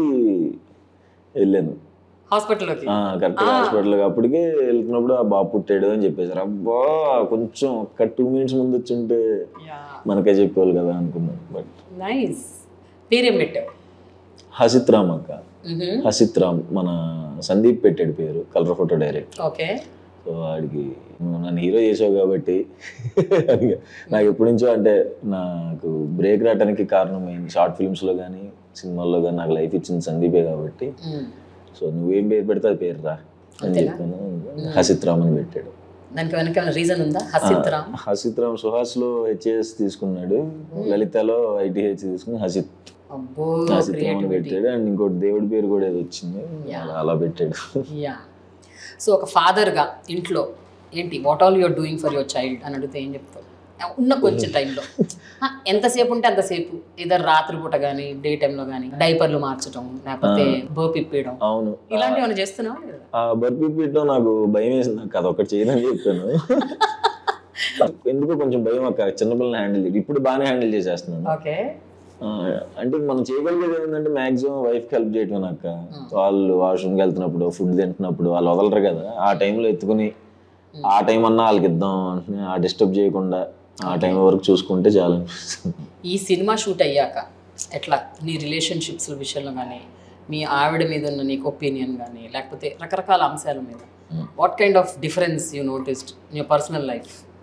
వెళ్ళాను హాస్పిటల్లోకి కరెక్ట్గా హాస్పిటల్కి అప్పటికే వెళ్తున్నప్పుడు ఆ బాబు పుట్టాడు అని చెప్పేశారు అబ్బా కొంచెం ఒక్క టూ మినిట్స్ ముందు వచ్చి ఉంటే మనకే చెప్పేవాళ్ళు కదా అనుకున్నాను బట్ నైస్ పేరేం పెట్టావు హసిత్ రామ్ అక్క హసిత్ రామ్ మన సందీప్ పెట్టాడు పేరు colour photo director okay so వాడికి నువ్వు నన్ను హీరో చేసావు కాబట్టి అడిగా. నాకు ఎప్పటి నుంచో అంటే నాకు బ్రేక్ రావడానికి కారణం ఏంటి షార్ట్ ఫిల్మ్స్లో కానీ సినిమాల్లో కానీ నాకు లైఫ్ ఇచ్చింది సందీపే కాబట్టి సో నువ్వేం పేరు పెడితే అది పేరు రా అని చెప్పాను హసిత్ రామ్ అని పెట్టాడు దానికి వెనక రీజన్ ఉందా హసిత్ రామ్ హసిత్ రామ్ సుహాస్లో హెచ్ఏఎస్ తీసుకున్నాడు లలితలో ఐటీహెచ్ తీసుకుని హసిత్ అబ్బో హసిత్ రామ్ అని పెట్టాడు అండ్ ఇంకోటి దేవుడి పేరు కూడా ఏదో వచ్చింది అలా- అలా పెట్టాడు యా సో ఒక father-గా ఇంట్లో ఏంటి what all you're doing for your child అని అడిగితే ఏం చెప్తావు ఉన్న కొంచెం టైంలో ఎంతసేపు ఉంటే అంతసేపు ఇద్దరు రాత్రిపూట కానీ డే టైంలో కానీ డైపర్లు మార్చడం లేకపోతే బర్ప్ ఇప్పేయడం అవును ఇలాంటివి ఏమైనా చేస్తున్నావా లేదా? ఆ బర్పీ పీట్లో నాకు భయం వేసింది నాకు అదొకటి చేయదని చెప్పాను ఎందుకో కొంచెం భయం అక్క చిన్నపిల్లని హ్యాండిల్ చేయాలి ఇప్పుడు బాగానే హ్యాండిల్ చేసేస్తున్నాను ఓకే ఆ, అంటే మనం చేయగలిగేది ఏంటంటే మాక్సిమం వైఫ్కి హెల్ప్ చేయటం అక్క వాళ్ళు వాష్రూమ్కి వెళ్తున్నప్పుడు ఫుడ్ తింటున్నప్పుడు వాళ్ళు వదలరు కదా ఆ టైంలో ఎత్తుకుని ఆ టైం అన్నా వాళ్ళకి ఇద్దాం అంటే ఆ డిస్టర్బ్ చేయకుండా ఆ టైం వరకు చూసుకుంటే చాలా అనిపిస్తుంది ఈ సినిమా షూట్ అయ్యాక ఎట్లా నీ రిలేషన్షిప్స్ విషయంలో కానీ మీ ఆవిడ మీద ఉన్న నీకు ఒపీనియన్ కానీ లేకపోతే రకరకాల అంశాల మీద what kind of difference you noticed in your personal life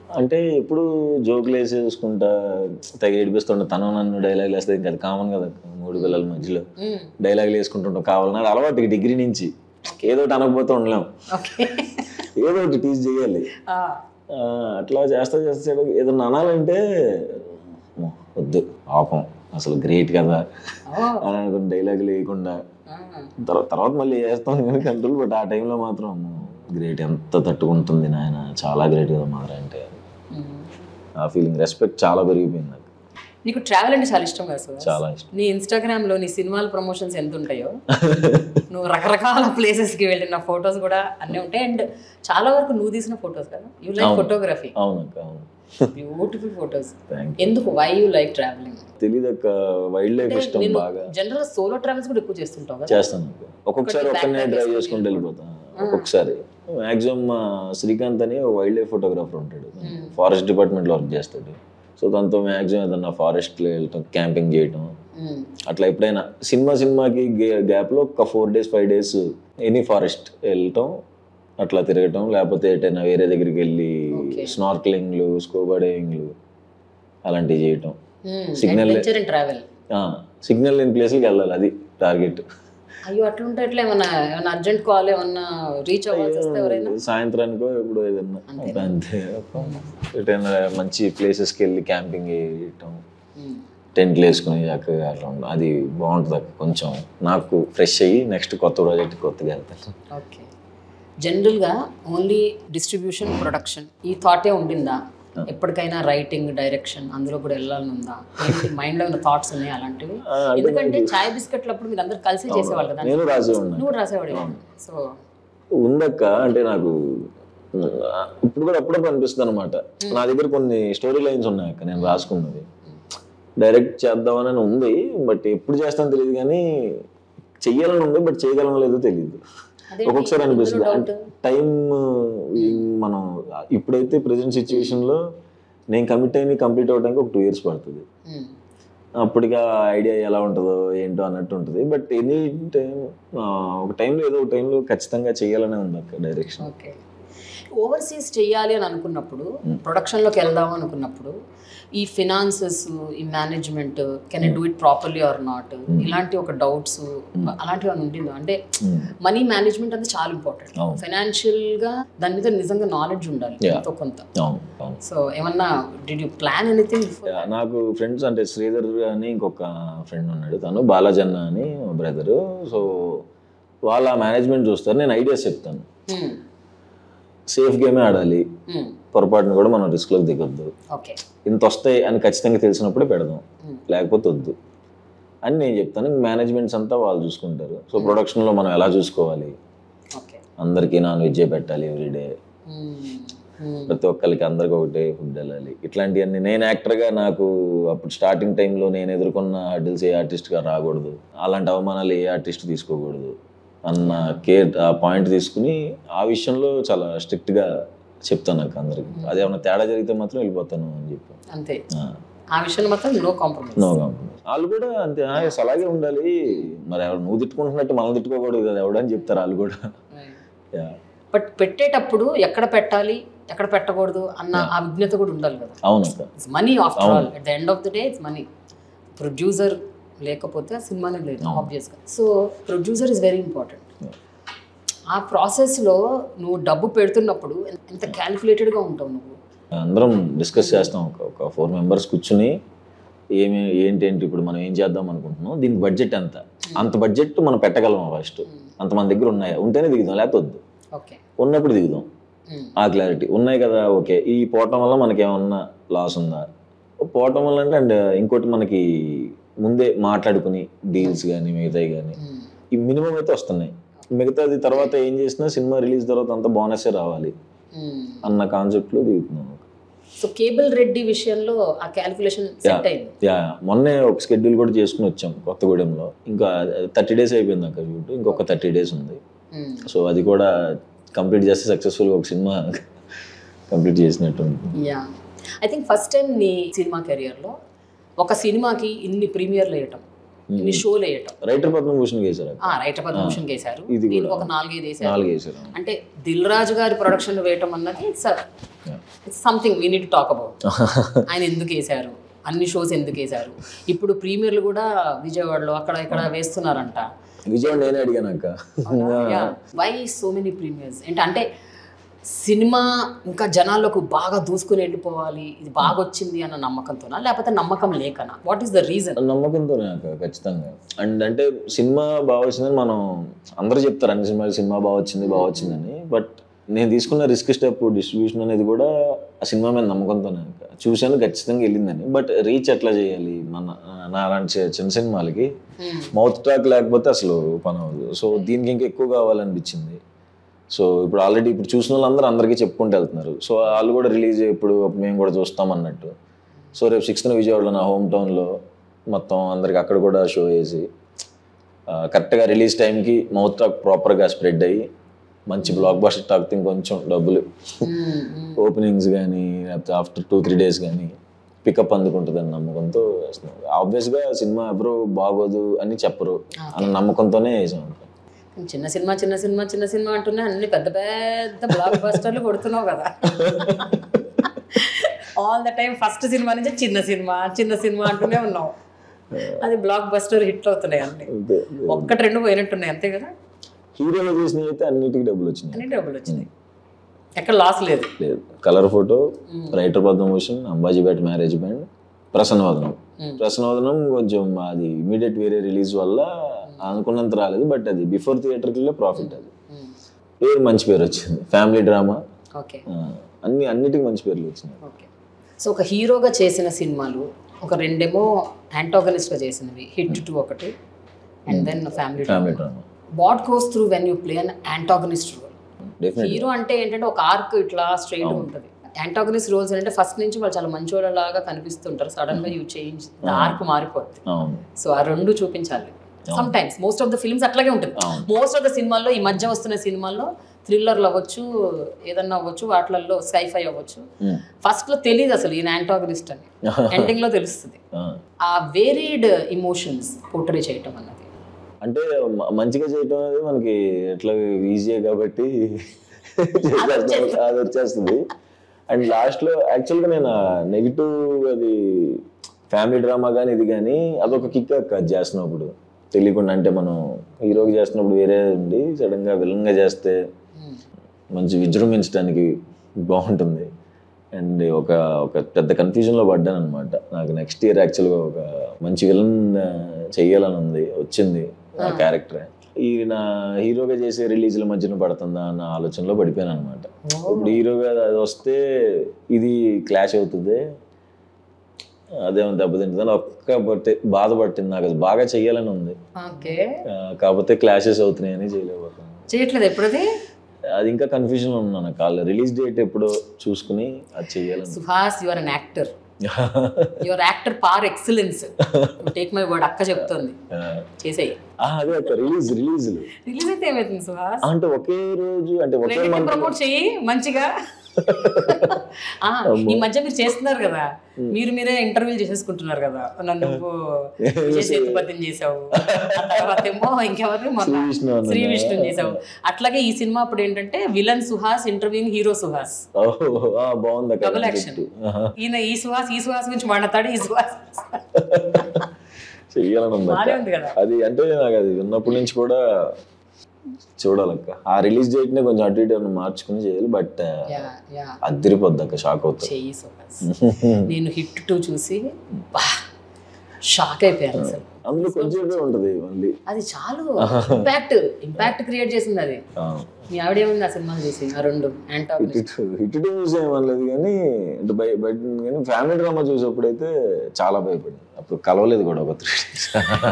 అంటే ఎప్పుడు జోకులు వేసేసుకుంటా తెగ ఏడిపిస్తుంటా తను నన్ను డైలాగులు వేస్తే ఇంకా అది కామన్ కదా మూడు పిల్లల మధ్యలో మ్మ్. డైలాగులు వేసుకుంటుంటాం కావాలన్నా అది అలవాటు డిగ్రీ నుంచి ఏదో ఒకటి అనకపోతే ఉండలేం ఓకే ఏదో ఒకటి టీచ్ చేయాలి ఆ, ఆ, అట్లా చేస్తా చేస్తాడు ఏదన్నా అనాలంటే "అమ్మో, వద్దు పాపం అసలు గ్రేట్ కదా ఓ, అని అనుకుని డైలాగులు వేయకుండా ఆ, తర్వాత తర్వాత మళ్ళీ వేస్తాం కానీ కంట్రోల్ బట్ ఆ టైంలో మాత్రం గ్రేట్ ఎంత తట్టుకుంటుంది నాయన చాలా గ్రేట్ కదా మదర్ అంటే మ్మ్. ఆ ఫీలింగ్ రెస్పెక్ట్ చాలా పెరిగిపోయింది నాకు నీకు ట్రావెల్ అంటే చాలా ఇష్టం కదా సుహాస్? చాలా ఇష్టం నీ ఇన్స్టాగ్రామ్ లో నీ సినిమాల ప్రమోషన్స్ ఎంత ఉంటాయో నువ్వు రకరకాల ప్లేసెస్ కి వెళ్ళిన ఫొటోస్ కూడా అన్నీ ఉంటాయి అండ్ చాలా వరకు నువ్వు తీసిన ఫొటోస్ కదా యూ లైక్ అవును. ఫోటోగ్రఫీ అవును అక్క అవును బ్యూటిఫుల్ ఫొటోస్ థ్యాంక్ ఎందుకు వై యూ లైక్ ట్రావెలింగ్ తెలియదు అక్క వైల్డ్ లైఫ్ ఇష్టం నేను బాగా జనరల్ సోలో ట్రావెల్స్ కూడా ఎక్కువ చేస్తుంటావు కదా చేస్తాను అక్క. ఒక్కొక్కసారి ఒకటి ఒక్కనే backpack డ్రైవ్ వేసుకొని చేసుకుంటూ వెళ్ళిపోతాను ఒక్కొక్కసారి మాక్సిమం శ్రీకాంత్ అని వైల్డ్ లైఫ్ ఫోటోగ్రాఫర్ ఉంటాడు ఫారెస్ట్ డిపార్ట్మెంట్లో వర్క్ చేస్తాడు సో దాంతో మాక్సిమం ఏదన్నా ఫారెస్ట్లో వెళ్ళటం క్యాంపింగ్ చేయటం మ్మ్. అట్లా ఎప్పుడైనా సినిమా సినిమాకి గ్యాప్లో ఒక four days five days any forest వెళ్ళటం అట్లా తిరగటం లేకపోతే ఎటైనా వేరే దగ్గరికి వెళ్ళి Okay. స్నార్క్లింగ్లు స్కూబా డైవింగ్లు అలాంటివి చేయటం మ్మ్. Signal- Adventure and travel signal లేని ప్లేస్కి వెళ్ళాలి అది టార్గెట్ అయ్యో అట్లుంటే ఎట్లా ఏమన్నా ఏమన్నా అర్జెంట్ కాల్ ఏమన్నా రీచ్ అవ్వాల్సి వస్తే ఎవరైనా సాయంత్రానికో ఎప్పుడో ఏదన్నా అంతే ఎటైనా మంచి ప్లేసెస్కి వెళ్ళి క్యాంపింగ్ చేయటం మ్మ్. టెంట్లు వేసుకుని చక్కగా అట్లా ఉండడం. అది బాగుంటుంది అక్క కొంచెం నాకు ఫ్రెష్ అయ్యి నెక్స్ట్ కొత్త ప్రాజెక్ట్ కొత్తగా వెళ్తాను ఓకే జనరల్గా ఓన్లీ డిస్ట్రిబ్యూషన్ ప్రొడక్షన్ ఈ థాటే ఉండిందా ఎప్పటికైనా రైటింగ్ డైరెక్షన్ అందులో కూడా వెళ్ళాలని ఉందా మైండ్ లో ఉన్న థాట్స్ ఉన్నాయి అలాంటివి ఆ, అంటే ఎందుకంటే చాయ్ బిస్కెట్లు అప్పుడు మీరు అందరు కలిసి చేసేవాళ్ళు కదా నేను రాసే ఉన్నాను నువ్వు రాసేవాడు సో ఉందక్క అంటే నాకు ఆ, ఇప్పుడు కూడా అప్పుడప్పుడు అనిపిస్తుంది అనమాట నా దగ్గర కొన్ని స్టోరీ లైన్స్ ఉన్నాయి అక్క నేను రాసుకున్నది డైరెక్ట్ చేద్దామని ఉంది బట్ ఎప్పుడు చేస్తానో తెలియదు కానీ చెయ్యాలని ఉంది బట్ చేయగలను లేదో తెలియదు అదేంటి? ఒక్కొక్కసారి అనిపిస్తుంది ఎందులో అంటే టైం మనం ఇప్పుడైతే ప్రజెంట్ సిచ్యువేషన్లో నేను కమిట్ అయిన కంప్లీట్ అవ్వడానికి ఒక టూ ఇయర్స్ పడుతుంది మ్మ్. అప్పటికి ఆ ఐడియా ఎలా ఉంటుందో ఏంటో అన్నట్టు ఉంటుంది బట్ ఎనీ టైం ఒక టైంలో ఏదో ఒక టైంలో ఖచ్చితంగా చేయాలనే ఉంది అక్క డైరెక్షన్ ఓకే ఓవర్సీస్ చేయాలి అని అనుకున్నప్పుడు ప్రొడక్షన్లోకి వెళ్దాం అనుకున్నప్పుడు ఈ ఫినాన్సెస్ ఈ management can do it properly or not ఇలాంటి ఒక డౌట్స్ అలాంటివి అని ఉండిందో అంటే మనీ మేనేజ్మెంట్ అనేది చాలా ఇంపార్టెంట్ అవును. ఫైనాన్షియల్ గా దాని మీద నిజంగా నాలెడ్జ్ ఉండాలి Yeah. ఎంతో కొంత అవును అవును సో ఏమన్నా did you plan anything Yeah, నాకు ఫ్రెండ్స్ అంటే శ్రీధర్ అని ఇంకొక ఫ్రెండ్ ఉన్నాడు తను బాలాజన్న అని బ్రదరు సో వాళ్ళ మేనేజ్మెంట్ చూస్తారు నేను ఐడియాస్ చెప్తాను సేఫ్ గేమే ఆడాలి పొరపాటును కూడా మనం రిస్క్లోకి దిగొద్దు ఓకే ఇంత వస్తాయి అని ఖచ్చితంగా తెలిసినప్పుడే పెడదాం Hmm. లేకపోతే వద్దు అని నేను చెప్తాను మేనేజ్మెంట్స్ అంతా వాళ్ళు చూసుకుంటారు సో ప్రొడక్షన్లో మనం ఎలా చూసుకోవాలి ఓకే అందరికీ నాన్ వెజ్జే పెట్టాలి ఎవ్రీడే ప్రతి ఒక్కరికి అందరికి ఒకటే ఫుడ్ వెళ్ళాలి ఇట్లాంటివన్నీ నేను యాక్టర్గా నాకు అప్పుడు స్టార్టింగ్ టైంలో నేను ఎదుర్కొన్న హడ్డిల్స్ ఏ ఆర్టిస్ట్గా రాకూడదు అలాంటి అవమానాలు ఏ ఆర్టిస్ట్ తీసుకోకూడదు అన్న కేర్ ఆ పాయింట్ తీసుకుని ఆ విషయంలో చాలా స్ట్రిక్ట్గా చెప్తాను నాకు అందరికి అది ఏమైనా తేడా జరిగితే మాత్రం వెళ్ళిపోతాను అని చెప్పి అంతే ఆ విషయంలో మాత్రం నో కాంప్రమైజ్ నో కాంప్రమైజ్ వాళ్ళు కూడా అంతే "ఆ, ఎస్ అలాగే ఉండాలి మరి ఎవరు నువ్వు తిట్టుకుంటున్నట్టు మనం తిట్టుకోకూడదు కదా ఎవడని చెప్తారు వాళ్ళు కూడా Yeah. బట్ పెట్టేటప్పుడు ఎక్కడ పెట్టాలి ఎక్కడ పెట్టకూడదు అన్న ఆ విజ్ఞత కూడా ఉండాలి కదా అవును అక్క it's money after all at the end of the day it's money producer లేకపోతే ఆ సినిమానే లేదు ఆబ్వియస్గా so producer is very important ఆ ప్రాసెస్లో నువ్వు డబ్బు పెడుతున్నప్పుడు ఎంత క్యాలిక్యులేటెడ్గా ఉంటావు నువ్వు అందరం డిస్కస్ చేస్తాం ఒక ఒక ఫోర్ మెంబర్స్ కూర్చుని ఏమి ఏంటేంటి ఇప్పుడు మనం ఏం చేద్దాం అనుకుంటున్నాం దీనికి బడ్జెట్ ఎంత అంత బడ్జెట్ మనం పెట్టగలం ఫస్ట్ అంత మన దగ్గర ఉన్నాయా ఉంటేనే దిగుదాం లేకపోతే వద్దు ఓకే ఉన్నప్పుడు దిగుదాం ఆ క్లారిటీ ఉన్నాయి కదా ఓకే ఈ పోవటం వల్ల మనకి ఏమన్నా లాస్ ఉందా పోవటం వల్ల అంటే అండ్ ఇంకోటి మనకి ముందే మాట్లాడుకుని డీల్స్ కానీ మిగతాయి కానీ ఈ మినిమం అయితే వస్తున్నాయి మిగతాది తర్వాత ఏం చేసినా సినిమా రిలీజ్ తర్వాత అంత బోనసే రావాలి అన్న కాన్సెప్ట్లో దిగుతున్నాం సో కేబుల్ రెడ్డి విషయంలో ఆ క్యాలిక్యులేషన్ సెట్ అయింది యా మొన్నే ఒక షెడ్యూల్ కూడా చేసుకుని వచ్చాం కొత్తగూడెంలో ఇంకా థర్టీ డేస్ అయిపోయింది అక్కడ షూట్ ఇంకొక థర్టీ డేస్ ఉంది Hmm. సో అది కూడా కంప్లీట్ చేస్తే సక్సెస్ఫుల్గా ఒక సినిమా కంప్లీట్ చేసినట్టు ఉంటుంది yeah I think first time నీ సినిమా కెరియర్లో ఒక సినిమాకి ఇన్ని ప్రీమియర్లు వేయటం ఇన్ని షోలు వేయటం రైటర్ పద్మభూషణ్ వేశారు ఆ, రైటర్ పద్మభూషణ్ వేశారు ఇది దీనికి ఒక నాలుగైదు వేశారు నాలుగు వేశారు అంటే దిల్ రాజు గారి ప్రొడక్షన్ వేయటం అన్నది it's it's something we need talk about ఆయన ఎందుకు వేశారు అన్ని షోస్ ఎందుకు వేశారు ఇప్పుడు ప్రీమియర్లు కూడా విజయవాడలో అక్కడ ఇక్కడ వేస్తున్నారంట విజయవాడ నేనే అడిగాను అక్క వై సో మెనీ ప్రీమియర్స్ ఏంటి అంటే సినిమా ఇంకా జనాల్లోకి బాగా దూసుకుని వెళ్ళిపోవాలి ఇది బాగా వచ్చింది అన్న నమ్మకంతోనా లేకపోతే నమ్మకం లేకనా వాట్ ఈస్ ద రీజన్ నమ్మకంతోనే అక్క ఖచ్చితంగా అండ్ అంటే సినిమా బాగా వచ్చిందని మనం అందరూ చెప్తారు అన్ని సినిమాలు సినిమా బాగా వచ్చింది బాగా వచ్చిందని బట్ నేను తీసుకున్న రిస్క్ స్టెప్ డిస్ట్రిబ్యూషన్ అనేది కూడా ఆ సినిమా మీద నమ్మకంతోనే అక్క చూశాను ఖచ్చితంగా వెళ్ళిందని బట్ రీచ్ ఎట్లా చేయాలి మన నా అలాంటి చి- చిన్న సినిమాలకి మౌత్ టాక్ లేకపోతే అసలు పని అవ్వదు సో దీనికి ఇంకా ఎక్కువ కావాలనిపించింది సో ఇప్పుడు ఆల్రెడీ ఇప్పుడు చూసిన వాళ్ళందరూ అందరికీ చెప్పుకుంటూ వెళ్తున్నారు సో వాళ్ళు కూడా రిలీజ్ ఇప్పుడు మేము కూడా చూస్తాం అన్నట్టు సో రేపు సిక్స్త్ విజయవాడలో నా హోమ్ టౌన్లో మొత్తం అందరికి అక్కడ కూడా షో వేసి కరెక్ట్గా రిలీజ్ టైంకి మౌత్ టాక్ ప్రాపర్గా స్ప్రెడ్ అయ్యి మంచి బ్లాక్ బాస్టర్ టాక్ ఇంకొంచెం డబ్బులు ఓపెనింగ్స్ కానీ లేకపోతే ఆఫ్టర్ టూ త్రీ డేస్ కానీ పికప్ అందుకుంటుందని నమ్మకంతో వేస్తున్నాం ఆబ్వియస్గా సినిమా ఎవరు బాగోదు అని చెప్పరు అన్న నమ్మకంతోనే వేసాం చిన్న సినిమా చిన్న సినిమా చిన్న సినిమా అంటూనే అన్ని పెద్ద పెద్ద బ్లాక్ బస్టర్లు కొడుతున్నావు కదా all the time first cinema నుంచి చిన్న సినిమా చిన్న సినిమా అంటూనే ఉన్నావు అది బ్లాక్ బస్టర్ హిట్ అవుతున్నాయి అన్ని అంతే ఒక్కటి రెండు పోయినట్టున్నాయి అంతే కదా హీరోలు చేసినవి అయితే అన్నిటికీ డబ్బులు వచ్చినాయి అన్ని డబ్బులు వచ్చినాయి ఎక్కడ లాస్ లేదు లేదు colour photo writer Padmabhushan Ambajipeta marriage band Prasannavadanam Hmm. ప్రసన్నవదనం కొంచెం అది ఇమీడియట్ వేరే రిలీజ్ వల్ల అనుకున్నంత రాలేదు బట్ అది బిఫోర్ థియేటర్కి ప్రాఫిట్ అది పేరు మంచి పేరు వచ్చింది ఫ్యామిలీ డ్రామా ఓకే అన్ని అన్నిటికీ మంచి పేర్లు వచ్చినాయి ఓకే సో ఒక హీరోగా చేసిన సినిమాలు ఒక రెండేమో యాంటాగనిస్ట్గా చేసినవి హిట్ టూ ఒకటి and then family family drama what goes through when you play an antagonist role definite hero అంటే ఏంటంటే ఒక ఆర్క్ ఇట్లా స్ట్రైట్ ఉంటుంది యాంటాగనిస్ట్ రోల్స్ అంటే ఫస్ట్ నుంచి వాళ్ళు చాలా మంచోళ్ళలాగా కనిపిస్తుంటారు సడన్ గా యూ చేంజ్ ద ఆర్క్ మారిపోద్ది అవును సో ఆ రెండు చూపించాలి sometimes most of the films అట్లాగే ఉంటుంది అవును. మోస్ట్ ఆఫ్ ద సినిమాల్లో ఈ మధ్య వస్తున్న సినిమాల్లో థ్రిల్లర్లు అవ్వచ్చు ఏదన్నా అవ్వచ్చు వాటిలలో స్కైఫై అవ్వచ్చు Hmm. ఫస్ట్ లో తెలియదు అసలు ఈయన యాంటాగనిస్ట్ అని ఎండింగ్ లో తెలుస్తుంది ఆ. ఆ వేరీడ్ ఇమోషన్స్ పోర్ట్రే చేయటం అన్నది అంటే మ- మంచిగా చేయటం అనేది మనకి ఎట్లా ఈజీయే కాబట్టి చేసేస్తాం. అది వచ్చేస్తుంది అండ్ లాస్ట్లో యాక్చువల్గా నేను నెగిటివ్ అది ఫ్యామిలీ డ్రామా కానీ ఇది కానీ అదొక కిక్ అది చేస్తున్నప్పుడు తెలియకుండా అంటే మనం హీరోకి చేస్తున్నప్పుడు వేరే ఉండి సడన్గా విలన్గా చేస్తే Hmm. మంచి విజృంభించడానికి బాగుంటుంది అండ్ ఒక ఒక పెద్ద కన్ఫ్యూజన్లో పడ్డాను అనమాట నాకు నెక్స్ట్ ఇయర్ యాక్చువల్గా ఒక మంచి విలన్ చెయ్యాలని ఉంది వచ్చింది ఆ క్యారెక్టర్ ఈ నా హీరోగా చేసే రిలీజ్ల మధ్యన పడుతుందా అన్న ఆలోచనలో పడిపోయాను అనమాట ఇప్పుడు హీరోగా అది వస్తే ఇది క్లాష్ అవుతుంది అదేమో దెబ్బతింటుందని ఒక్క పట్టి బాధపట్టింది నాకు అది బాగా చెయ్యాలని ఉంది ఓకే ఆ, కాకపోతే క్లాషెస్ అవుతున్నాయని చేయలేకపోతున్నాను చేయట్లేదు ఎప్పుడది అది ఇంకా కన్ఫ్యూజన్ ఉన్నాను కాల్ రిలీజ్ డేట్ ఎప్పుడో చూసుకుని అది చెయ్యాలని Suhas you're an actor you're actor par excellence take my word అక్క చెప్తోంది ఆ, చేసేయి ఆ, అదే ఒక రిలీజ్ రిలీజ్ రిలీజ్ అయితే ఏమవుతుంది సుహాస్ అంటే ఒకే రోజు అంటే ఒకే రెండింటిని మంత్ ప్రమోట్ చెయ్యి మంచిగా ఆ, ఈ మధ్య మీరు చేస్తున్నారు కదా మీరు మీరే ఇంటర్వ్యూలు చేసేసుకుంటున్నారు కదా నన్ను నువ్వు విజయ్ సేతుపతిని చేసావు ఆ తర్వాత ఏమో ఇంకెవరు మొన్న శ్రీ విష్ణు అన్న శ్రీ విష్ణు చేసావు అట్లాగే ఈ సినిమా అప్పుడు ఏంటంటే villain Suhas interviewing hero Suhas ఓహో, ఆ, బాగుంది అక్కడ డబుల్ యాక్షన్ ఈయన ఈ సుహాస్ ఈ సుహాస్ గురించి మాట్లాడతాడు ఈ సుహాస్ చెయ్యాలని ఉంది బాగానే ఉంది కదా అది అంటే నాకు అది ఉన్నప్పటి నుంచి కూడా చూడాలక్క ఆ రిలీజ్ డేట్ నే కొంచెం అటు ఇటు ఏమైనా మార్చుకుని చేయాలి బట్ యా యా అద్దరిపోద్ది అక్క షాక్ అవుతుంది చెయ్యి సుహాస్ నేను హిట్ టూ చూసి బా షాక్ అయిపోయాను అసలు అందులో కొంచెం ఉంటది మళ్ళీ అది చాలు ఇంపాక్ట్ ఇంపాక్ట్ క్రియేట్ చేసింది అది మీ ఆవిడ ఏముంది ఆ సినిమాలు చేసి ఆ రెండు యాంటాగనిస్ట్ హిట్ టు చూసి ఏమనలేదు కానీ అంటే బయ బయట కానీ ఫ్యామిలీ డ్రామా చూసేప్పుడైతే చాలా భయపడింది అప్పుడు కలవలేదు కూడా ఒక త్రీ డేస్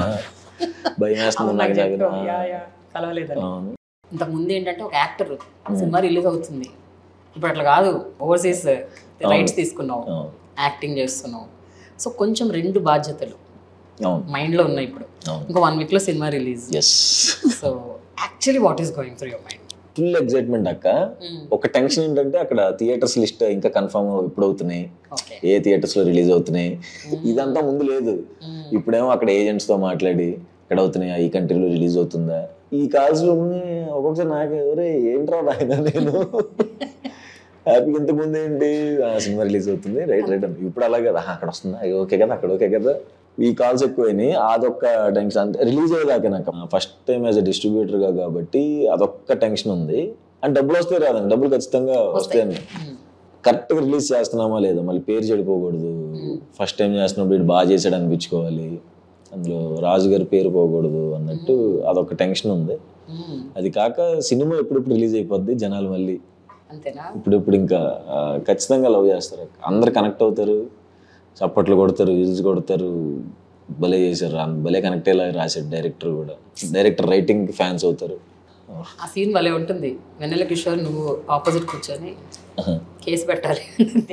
భయం వేస్తుంది నాకు నాకు. కలవలేదని అవును. ఇంతకు ముందు ఏంటంటే ఒక యాక్టర్ సినిమా రిలీజ్ అవుతుంది ఇప్పుడు అట్లా కాదు ఓవర్సీస్ రైట్స్ తీసుకున్నావు అవును. యాక్టింగ్ చేస్తున్నావు సో కొంచెం రెండు బాధ్యతలు అవును మైండ్లో ఉన్నాయి ఇప్పుడు అవును ఇంకో వన్ వీక్లో cinema release yes so actually what is going through your mind full excitement అక్క ఒక టెన్షన్ ఏంటంటే అక్కడ థియేటర్స్ లిస్ట్ ఇంకా కన్ఫర్మ్ ఎప్పుడు అవుతున్నాయి ఓకే ఏ థియేటర్స్ లో రిలీజ్ అవుతున్నాయి ఇదంతా ముందు లేదు ఇప్పుడేమో అక్కడ ఏజెంట్స్ తో మాట్లాడి ఎక్కడ అవుతున్నాయా ఈ కంట్రీలో రిలీజ్ అవుతుందా ఈ కాల్స్ లో ఒక్కొక్కసారి నాకు ఎవరే ఏంట్రా నాయన నేను హ్యాపీగా ఇంతకు ముందు ఏంటి ఆ సినిమా రిలీజ్ అవుతుంది రైట్ రైట్ అని ఇప్పుడు అలా కదా అక్కడ వస్తుందా అయ్యో, ఓకే కదా అక్కడ ఓకే కదా ఈ కాల్స్ ఎక్కువైనాయి అదొక్క టెన్షన్ అంటే రిలీజ్ అయ్యేదాకా నాకు first time as a distributor గా కాబట్టి అదొక్క టెన్షన్ ఉంది అండ్ డబ్బులు వస్తే రాదండి డబ్బులు ఖచ్చితంగా వస్తాయండి కరెక్ట్గా రిలీజ్ చేస్తున్నామా లేదా మళ్ళీ పేరు చెడిపోకూడదు ఫస్ట్ టైం చేస్తున్నప్పుడు వీడు బాగా చేసాడు అనిపించుకోవాలి అందులో రాజు గారి పేరు పోకూడదు అన్నట్టు అదొక టెన్షన్ ఉంది అది కాక సినిమా ఎప్పుడెప్పుడు రిలీజ్ అయిపోద్ది జనాలు మళ్ళీ అంతేనా ఇప్పుడెప్పుడు ఇంకా ఆ, ఖచ్చితంగా లవ్ చేస్తారు అందరు కనెక్ట్ అవుతారు చప్పట్లు కొడతారు యూజ్ కొడతారు భలే చేశారు రా- భలే కనెక్ట్ అయ్యేలా రాశాడు డైరెక్టర్ కూడా డైరెక్టర్ రైటింగ్ ఫ్యాన్స్ అవుతారు ఆ సీన్ భలే ఉంటుంది వెన్నెల కిషోర్ నువ్వు ఆపోజిట్ కూర్చొని కేసు పెట్టాలి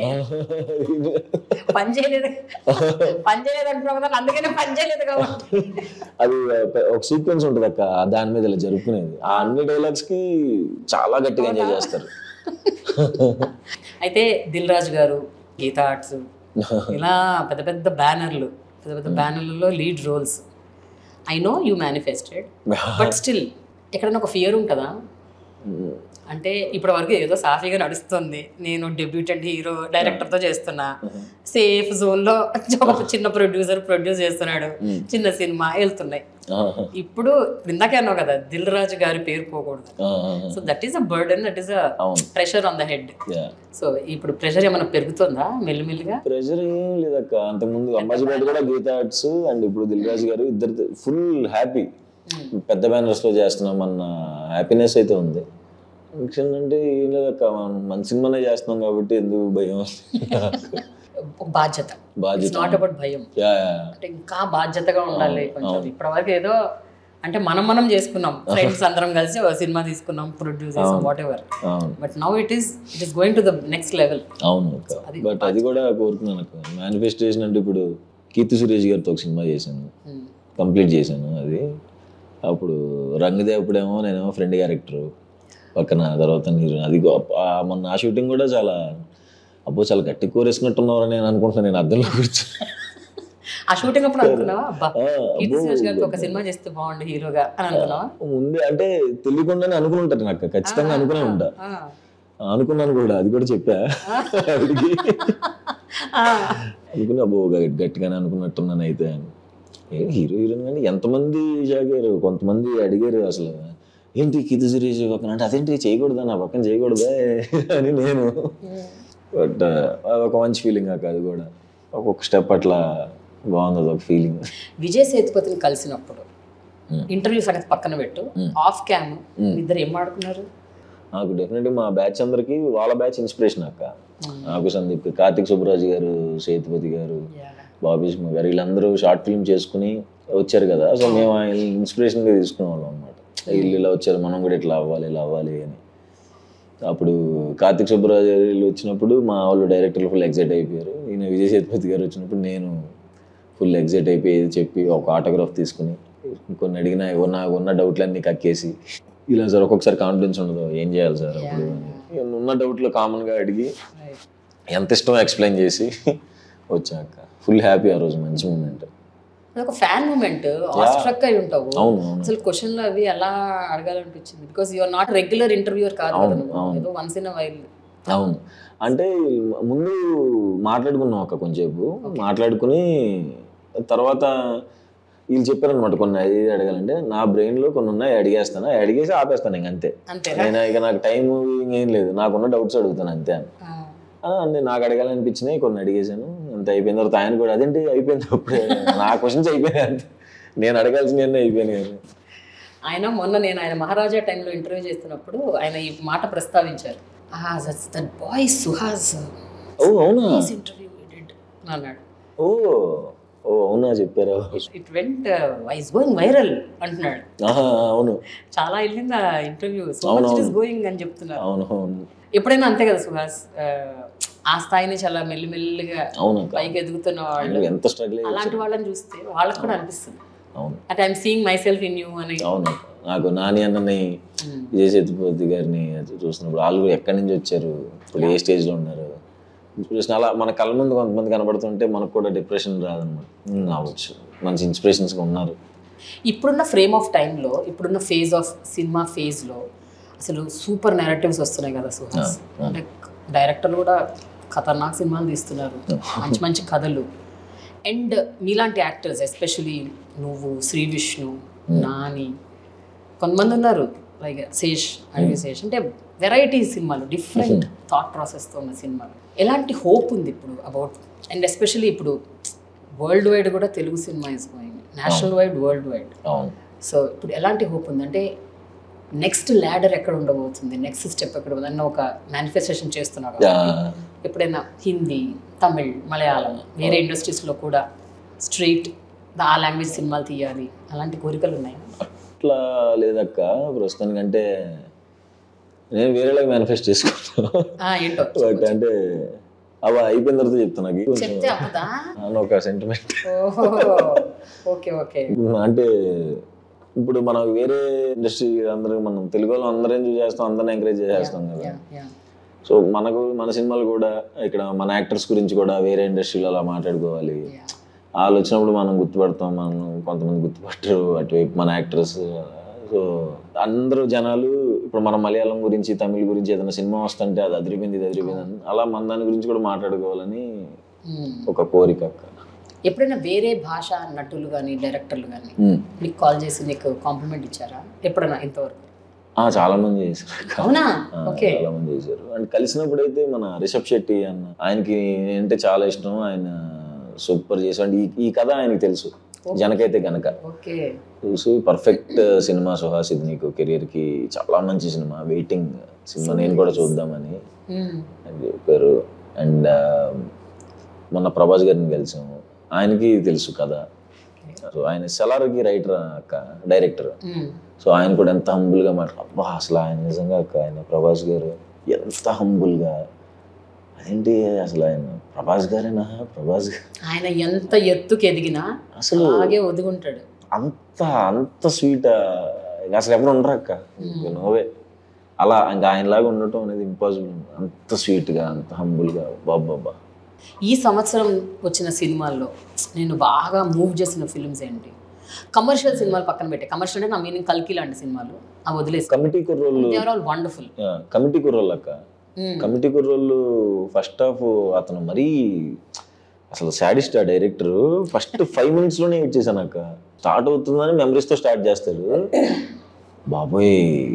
పని చేయలేదు పని చేయలేదు అంటున్నావు కదా అందుకనే పని చేయలేదు కాబట్టి అది ఒక సీక్వెన్స్ ఉంటుంది అక్క దాని మీద ఇలా జరుపుకునేది ఆ అన్ని డైలాగ్స్ కి చాలా గట్టిగా ఎంజాయ్ చేస్తారు అయితే దిల్ రాజు గారు గీతా ఆర్ట్స్ ఇలా పెద్ద పెద్ద బ్యానర్లు పెద్ద పెద్ద బ్యానర్లలో lead roles I know you manifested but still ఎక్కడైనా ఒక ఫియర్ ఉంటుందా అంటే ఇప్పటి వరకు ఏదో సాఫీగా నడుస్తుంది నేను డెబ్యూటెంట్ హీరో డైరెక్టర్తో చేస్తున్నా సేఫ్ జోన్లో ఒక చిన్న ప్రొడ్యూసర్ ప్రొడ్యూస్ చేస్తున్నాడు చిన్న సినిమా వెళ్తున్నాయి ఇప్పుడు ఇందాకే అన్నావు కదా దిల్ రాజు గారి పేరు పోకూడదు so that is a burden that is a అవును. Pressure on the head so ఇప్పుడు ప్రెషర్ ఏమైనా పెరుగుతుందా మెల్లిమెల్లిగా ప్రెషర్ ఏం లేదక్క అంతకుముందు అంబాజీపేట కూడా గీతా ఆర్ట్స్ అండ్ ఇప్పుడు దిల్ రాజు గారు ఇద్దరు ఫుల్ హ్యాపీ పెద్ద బ్యానర్స్ లో చేస్తున్నాం అన్న హ్యాపీనెస్ అయితే ఉంది ఫంక్షన్ అంటే ఏం లేదక్క మనం మన సినిమానే చేస్తున్నాం కాబట్టి ఎందుకు భయం ఒక బాధ్యత బాధ్యత నాట్ అబౌట్ భయం యా యా. అంటే ఇంకా బాధ్యతగా ఉండాలి కొంచెం ఇప్పటి వరకు ఏదో అంటే మనం మనం చేసుకున్నాం ఫ్రెండ్స్ అందరం కలిసి ఒక సినిమా తీసుకున్నాం ప్రొడ్యూస్ చేసాం వాట్ ఎవర్ అవును but now it is it is going to the next level అవును అక్క బట్ అది కూడా కోరుకున్నాను అక్క మేనిఫెస్టేషన్ అంటే ఇప్పుడు కీర్తి సురేష్ గారితో ఒక సినిమా చేశాను కంప్లీట్ చేశాను అది అప్పుడు రంగదేవుడేమో నేనేమో ఫ్రెండ్ క్యారెక్టర్ పక్కన తర్వాత నీరు అది గో- ఆ మొన్న ఆ షూటింగ్ కూడా చాలా అబ్బో చాలా గట్టి కోరేసినట్టున్నారని నేను అనుకుంటున్నాను నేను అర్థంలో కూర్చొని ఆ షూటింగ్ అప్పుడు అనుకున్నావా అబ్బా ఆ, కీర్తి సురేష్ గారితో ఒక సినిమా చేస్తే బాగుండు హీరోగా అని అనుకున్నావా ముందే అంటే తెలియకుండానే అనుకుని ఉంటారు నాకు ఖచ్చితంగా అనుకునే ఉంటా ఆ. అనుకున్నాను కూడా అది కూడా చెప్పా ఆవిడకి. ఆ. అనుకుని అబ్బో గ- గట్టిగానే అనుకున్నట్టున్నాను అయితే అని ఏ హీరో హీరోయిన్ కానీ ఎంతమంది జాగారు కొంతమంది అడిగారు అసలు ఏంటి కీర్తి సురేష్ పక్కన అంటే అదేంటి చేయకూడదా నా పక్కన చేయకూడదా అని నేను బట్ ఒక మంచి ఫీలింగ్ అక్క అది కూడా ఒక్కొక్క స్టెప్ అట్లా బాగుంది అదొక ఫీలింగ్ విజయ్ సేతుపతిని కలిసినప్పుడు Hmm. ఇంటర్వ్యూ సంగతి పక్కన పెట్టు ఆఫ్ క్యామ్ ఇద్దరు ఏం ఆడుకున్నారు నాకు డెఫినెట్గా మా బ్యాచ్ అందరికి వాళ్ళ బ్యాచ్ ఇన్స్పిరేషన్ అక్క నాకు సందీప్ కార్తిక్ సుబ్బరాజు గారు సేతుపతి గారు బాబీ సింహ గారు వీళ్ళందరూ షార్ట్ ఫిల్మ్ చేసుకుని వచ్చారు కదా సో మేము ఆయన ఇన్స్పిరేషన్గా తీసుకునే వాళ్ళం అనమాట వీళ్ళు ఇలా వచ్చారు మనం కూడా ఇట్లా అవ్వాలి ఇలా అవ్వాలి అని అప్పుడు కార్తిక్ సుబ్బరాజు గారు వీళ్ళు వచ్చినప్పుడు మా వాళ్ళు డైరెక్టర్లు ఫుల్ ఎగ్జైట్ అయిపోయారు ఈయన విజయ్ సేతుపతి గారు వచ్చినప్పుడు నేను ఫుల్ ఎగ్జైట్ అయిపోయి ఏది చెప్పి ఒక ఆటోగ్రాఫ్ తీసుకుని కొన్ని అడిగినా ఉన్న ఉన్న డౌట్లన్నీ కక్కేసి ఇలా సార్ ఒక్కొక్కసారి కాన్ఫిడెన్స్ ఉండదు ఏం చేయాలి సార్ అప్పుడు అని. ఉన్న డౌట్లు కామన్గా అడిగి ఎంత ఇష్టమో ఎక్స్ప్లెయిన్ చేసి వచ్చాక ఫుల్ హ్యాపీ ఆ రోజు మంచి మూమెంట్ అదొక ఫ్యాన్ మూమెంట్ ఆస్ట్రక్ అయి ఉంటావు అవును అవును అసలు క్వశ్చన్లు అవి ఎలా అడగాలనిపించింది because you're not regular interviewer కాదు కదా అవును, నువ్వు. అవును. ఏదో వన్స్ ఇన్ వైల్ అవును అంటే ముందు మాట్లాడుకున్నాం ఒక కొంచెంసేపు మాట్లాడుకుని తర్వాత వీళ్ళు చెప్పారనమాట కొన్ని అది ఇది అడగాలంటే నా బ్రెయిన్లో కొన్ని ఉన్నాయి అడిగేస్తాను అవి అడిగేసి ఆపేస్తాను ఇంక అంతే అంతే నేను ఇక నాకు టైం ఏం లేదు నాకున్న డౌట్స్ అడుగుతాను అంతే అని ఆ, అంటే నాకు అడగాలనిపించినాయి కొన్ని అడిగేశాను అంత అయిపోయిన తర్వాత ఆయన కూడా అదేంటి అయిపోయింది అప్పుడే నా క్వశ్చన్స్ అయిపోయినాయి అంతే నేను అడగాల్సినవన్నీ అయిపోయినాయి అని. ఆయన మొన్న నేను ఆయన మహారాజా టైంలో ఇంటర్వ్యూ చేస్తున్నప్పుడు ఆయన ఈ మాట ప్రస్తావించారు దట్ బాయ్ సుహాస్ ఓ అవునా ఇంటర్వ్యూ అన్నాడు ఓ ఓ అవునా చెప్పారా it went is going viral అంటున్నాడు ఆహా, అవును చాలా వెళ్ళింది ఆ interview so much it is going అని చెప్తున్నారు అవును అవును ఎప్పుడైనా అంతే కదా సుహాస్ ఆ, ఆ స్థాయిని చాలా మెల్లిమెల్లిగా అవును పైకి ఎదుగుతున్న వాళ్ళు నువ్వు ఎంత స్ట్రగుల్ అలాంటి వాళ్ళని చూస్తే వాళ్ళకి కూడా అనిపిస్తుంది అవును at I'm seeing myself in you అని అవును నాకు నాని అన్నని Mm. విజయ్ సేతుపతి గారిని చూసినప్పుడు వాళ్ళు కూడా ఎక్కడి నుంచి వచ్చారు ఇప్పుడు ఏ స్టేజ్లో ఉన్నారు ఇన్స్పిరేషన్ అలా మన కళ్ళ ముందు కొంతమంది కనబడుతుంటే మనకు కూడా డిప్రెషన్ రాదనమాట ఉమ్, అవ్వచ్చు మంచి ఇన్స్పిరేషన్స్గా ఉన్నారు ఇప్పుడున్న ఫ్రేమ్ ఆఫ్ టైంలో ఇప్పుడున్న ఫేజ్ ఆఫ్ సినిమా ఫేజ్లో అసలు సూపర్ నెరేటివ్స్ వస్తున్నాయి కదా సుహాస్ అంటే డైరెక్టర్లు కూడా ఖతర్నాక్ సినిమాలు తీస్తున్నారు మంచి మంచి కథలు అండ్ మీలాంటి యాక్టర్స్ ఎస్పెషలీ నువ్వు శ్రీ విష్ణు నాని కొంతమంది ఉన్నారు లైక్ శేష్ అడవి శేష్ అంటే వెరైటీ సినిమాలు డిఫరెంట్ థాట్ ప్రాసెస్తో ఉన్న సినిమాలు ఎలాంటి హోప్ ఉంది ఇప్పుడు అబౌట్ అండ్ ఎస్పెషలీ ఇప్పుడు వరల్డ్ వైడ్ కూడా Telugu cinema is going national wide world wide అవును సో ఇప్పుడు ఎలాంటి హోప్ ఉంది అంటే నెక్స్ట్ ల్యాడర్ ఎక్కడ ఉండబోతుంది నెక్స్ట్ స్టెప్ ఎక్కడ ఉంది అన్న ఒక మేనిఫెస్టేషన్ చేస్తున్నారు కాబట్టి ఎప్పుడైనా హిందీ తమిళ్ మలయాళం వేరే ఇండస్ట్రీస్లో కూడా స్ట్రీట్ ఆ లాంగ్వేజ్ సినిమాలు తీయాలి అలాంటి కోరికలు ఉన్నాయి అట్లా లేదక్క ప్రస్తుతానికంటే నేను వేరేలాగా మేనిఫెస్ట్ చేసుకుంటాను ఏంటో బట్ అంటే అవి అయిపోయిన తర్వాత చెప్తాను నాకు కొంచెం చెప్తే అవ్వదా అని ఒక సెంటిమెంట్ ఓహో ఓకే ఓకే అంటే ఇప్పుడు మనం వేరే ఇండస్ట్రీ అందరూ మనం తెలుగు వాళ్ళు అందరూ ఎంజాయ్ చేస్తాం అందరిని ఎంకరేజ్ చేస్తాం కదా సో మనకు మన సినిమాలు కూడా ఇక్కడ మన యాక్టర్స్ గురించి కూడా వేరే ఇండస్ట్రీలో అలా మాట్లాడుకోవాలి వాళ్ళు వచ్చినప్పుడు మనం గుర్తుపడతాం మనం కొంతమంది గుర్తుపట్టరు అటువైపు మన యాక్టర్స్ సో అందరూ జనాలు ఇప్పుడు మన మలయాళం గురించి తమిళ గురించి ఏదైనా సినిమా వస్తుంటే అది అదిరిపోయింది ఇది అదిరిపోయింది అని అలా మన దాని గురించి కూడా మాట్లాడుకోవాలని ఒక కోరిక అక్క ఎప్పుడైనా వేరే భాష నటులు కానీ డైరెక్టర్లు కానీ ఉమ్. నీకు కాల్ చేసి నీకు కాంప్లిమెంట్ ఇచ్చారా ఎప్పుడైనా ఇంతవరకు ఆ, చాలా మంది చేశారు అక్క. అవునా ఆ, ఓకే చాలా మంది చేశారు అండ్ కలిసినప్పుడు అయితే మన రిషబ్ శెట్టి అన్న ఆయనకి అంటే చాలా ఇష్టం ఆయన సూపర్ చేశాడు ఈ ఈ కథ ఆయనకి తెలుసు జనకైతే గనక ఓకే చూసి పర్ఫెక్ట్ సినిమా సుహాస్ ఇది నీకు కెరియర్ కి చాలా మంచి సినిమా వెయిటింగ్ సినిమా నేను కూడా చూద్దామని అని చెప్పారు అండ్ మొన్న ప్రభాస్ గారిని కలిసాము ఆయనకి తెలుసు కదా సో ఆయన సెలార్కి రైటర్ అక్క డైరెక్టర్ సో ఆయన కూడా ఎంత హంబుల్గా మాట్లాడు అబ్బా అసలు ఆయన నిజంగా అక్క ఆయన ప్రభాస్ గారు ఎంత హంబుల్గా అదేంటి అసలు ఆయన ప్రభాస్ గారేనా ప్రభాస్ గారు ఆయన ఎంత ఎత్తుకు ఎదిగినా అసలు అలాగే ఒదుగుంటాడు అంత అంత స్వీట్ అసలు ఎప్పుడు ఉండరు అక్క నోవే అలా ఇంకా ఆయనలాగా ఉండటం అనేది ఇంపాసిబుల్ అంత స్వీట్గా అంత హంబుల్గా బాబా ఈ సంవత్సరం వచ్చిన సినిమాల్లో నేను బాగా మూవ్ చేసిన ఫిల్మ్స్ ఏంటి కమర్షియల్ సినిమాలు పక్కన పెట్టే కమర్షియల్ అంటే నా మీనింగ్ కల్కి లాంటి సినిమాలు అవి వదిలేసి కమిటీ కుర్రోళ్ళు దేవర్ ఆల్ వండర్ఫుల్ కమిటీ కుర్రోళ్ళు అక్క కమిటీ కుర్రోళ్ళు ఫస్ట్ హాఫ్ అతను మరీ అసలు సాడిస్ట్ ఆ డైరెక్టర్ ఫస్ట్ ఫైవ్ మినిట్స్లోనే ఇచ్చేసాను అక్క స్టార్ట్ అవుతుందని మెమరీస్తో స్టార్ట్ చేస్తాడు బాబోయ్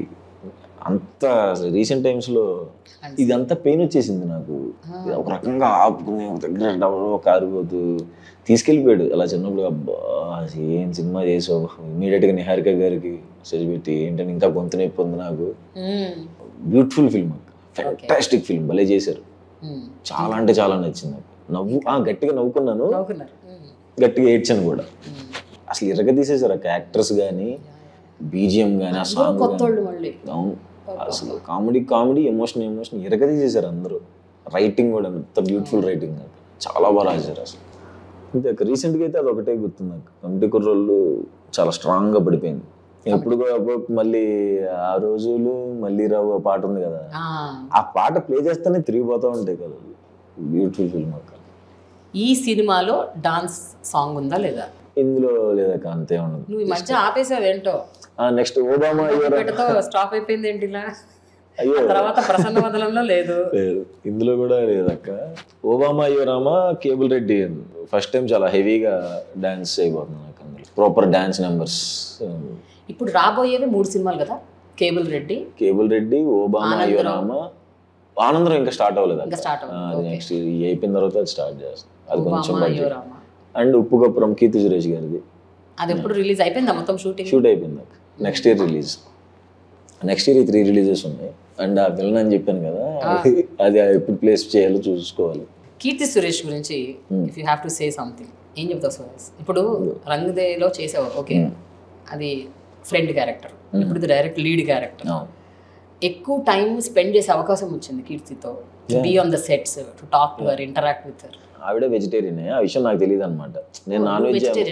అంత రీసెంట్ టైమ్స్లో ఇదంతా పెయిన్ వచ్చేసింది నాకు ఇది ఒక రకంగా ఆపుకుని ఒక దగ్గర డబ్బు కారు పోతూ తీసుకెళ్ళిపోయాడు అలా చిన్నప్పుడు అబ్బా ఏం సినిమా చేసావు ఇమీడియట్గా నిహారిక గారికి మెసేజ్ పెట్టి ఏంటని ఇంకా గొంతు నొప్పి ఉంది నాకు బ్యూటిఫుల్ ఫిల్మ్ ఫ్యాంటాస్టిక్ ఫిల్మ్ భలే చేశారు చాలా అంటే చాలా నచ్చింది నాకు నవ్వు ఆ, గట్టిగా నవ్వుకున్నాను నవ్వుకున్నారు మ్మ్. గట్టిగా ఏడ్చాను కూడా మ్మ్. అసలు ఇరగ తీసేశారు అక్క యాక్టర్స్ కానీ బీజిఎం కానీ ఆ అందరూ సాంగ్ కొత్త వాళ్ళు మళ్ళీ అవును అసలు కామెడీ కామెడీ ఎమోషన్ ఎమోషన్ ఇరగ తీసేశారు అందరూ రైటింగ్ కూడా ఎంత బ్యూటిఫుల్ రైటింగ్ నాకు చాలా బాగా రాశారు అసలు అంతే రీసెంట్గా అయితే అది ఒకటే గుర్తుంది నాకు కమిటీ కుర్రోళ్ళు చాలా స్ట్రాంగ్గా పడిపోయింది ఎప్పుడు కూడా అప్పుడు మళ్ళీ ఆ రోజులు మళ్ళీ రావు ఆ పాట ఉంది కదా ఆ, ఆ పాట ప్లే చేస్తేనే తిరిగిపోతూ ఉంటాయి కదా బ్యూటిఫుల్ ఫిల్మ్ అక్క ఈ సినిమాలో డాన్స్ సాంగ్ ఉందా లేదా ఇందులో లేదక్క అంతే ఉండదు నువ్వు ఈ మధ్య ఆపేసావు ఏంటో నెక్స్ట్ ఓబామా అయ్యో పెట్టతో స్టాప్ అయిపోయింది ఏంటి ఇలా అయ్యో ఆ తర్వాత ప్రసన్న వదలంలో లేదు లేదు ఇందులో కూడా లేదక్క ఓబామా అయ్యో Rama cable Reddy first time చాలా హెవీగా డాన్స్ చేయబోతుంది నాకు అందులో ప్రాపర్ డాన్స్ నెంబర్స్ ఇప్పుడు రాబోయేవి మూడు సినిమాలు కదా cable Reddy cable Reddy Obama అయ్యో రామా ఆనందరం ఇంకా స్టార్ట్ అవ్వలేదు ఇంకా అక్క. స్టార్ట్ ఆ, అవుతుంది అది నెక్స్ట్ ఈ అయిపోయిన తర్వాత అది స్టార్ట్ చేస్తాం అది కొంచెం ఓబామా అయ్యో బడ్జెట్ రామా అండ్ ఉప్పు కప్పురం కీర్తి సురేష్ గారిది అది ఎప్పుడు రిలీజ్ అయిపోయిందా మొత్తం షూటింగ్ షూట్ అయిపోయింది నాకు next year release next year three releases ఉన్నాయి అండ్ ఆ విలన్ అని చెప్పాను కదా అది- అది ఎప్పుడు ప్లేస్ చేయాలో చూసుకోవాలి కీర్తి సురేష్ గురించి if you have to say something ఏం చెప్తావు సురేష్ ఇప్పుడు రంగదేలో చేసావు ఓకే అది ఫ్రెండ్ క్యారెక్టర్ ఇప్పుడు ఇది డైరెక్ట్ లీడ్ క్యారెక్టర్ అవును. ఎక్కువ టైం స్పెండ్ చేసే అవకాశం వచ్చింది కీర్తితో be on the sets to talk to her interact with her ఆవిడ వెజిటేరియనే ఆ విషయం నాకు తెలియదు అనమాట నేను నాన్ వెజ్ వెజిటేరియనా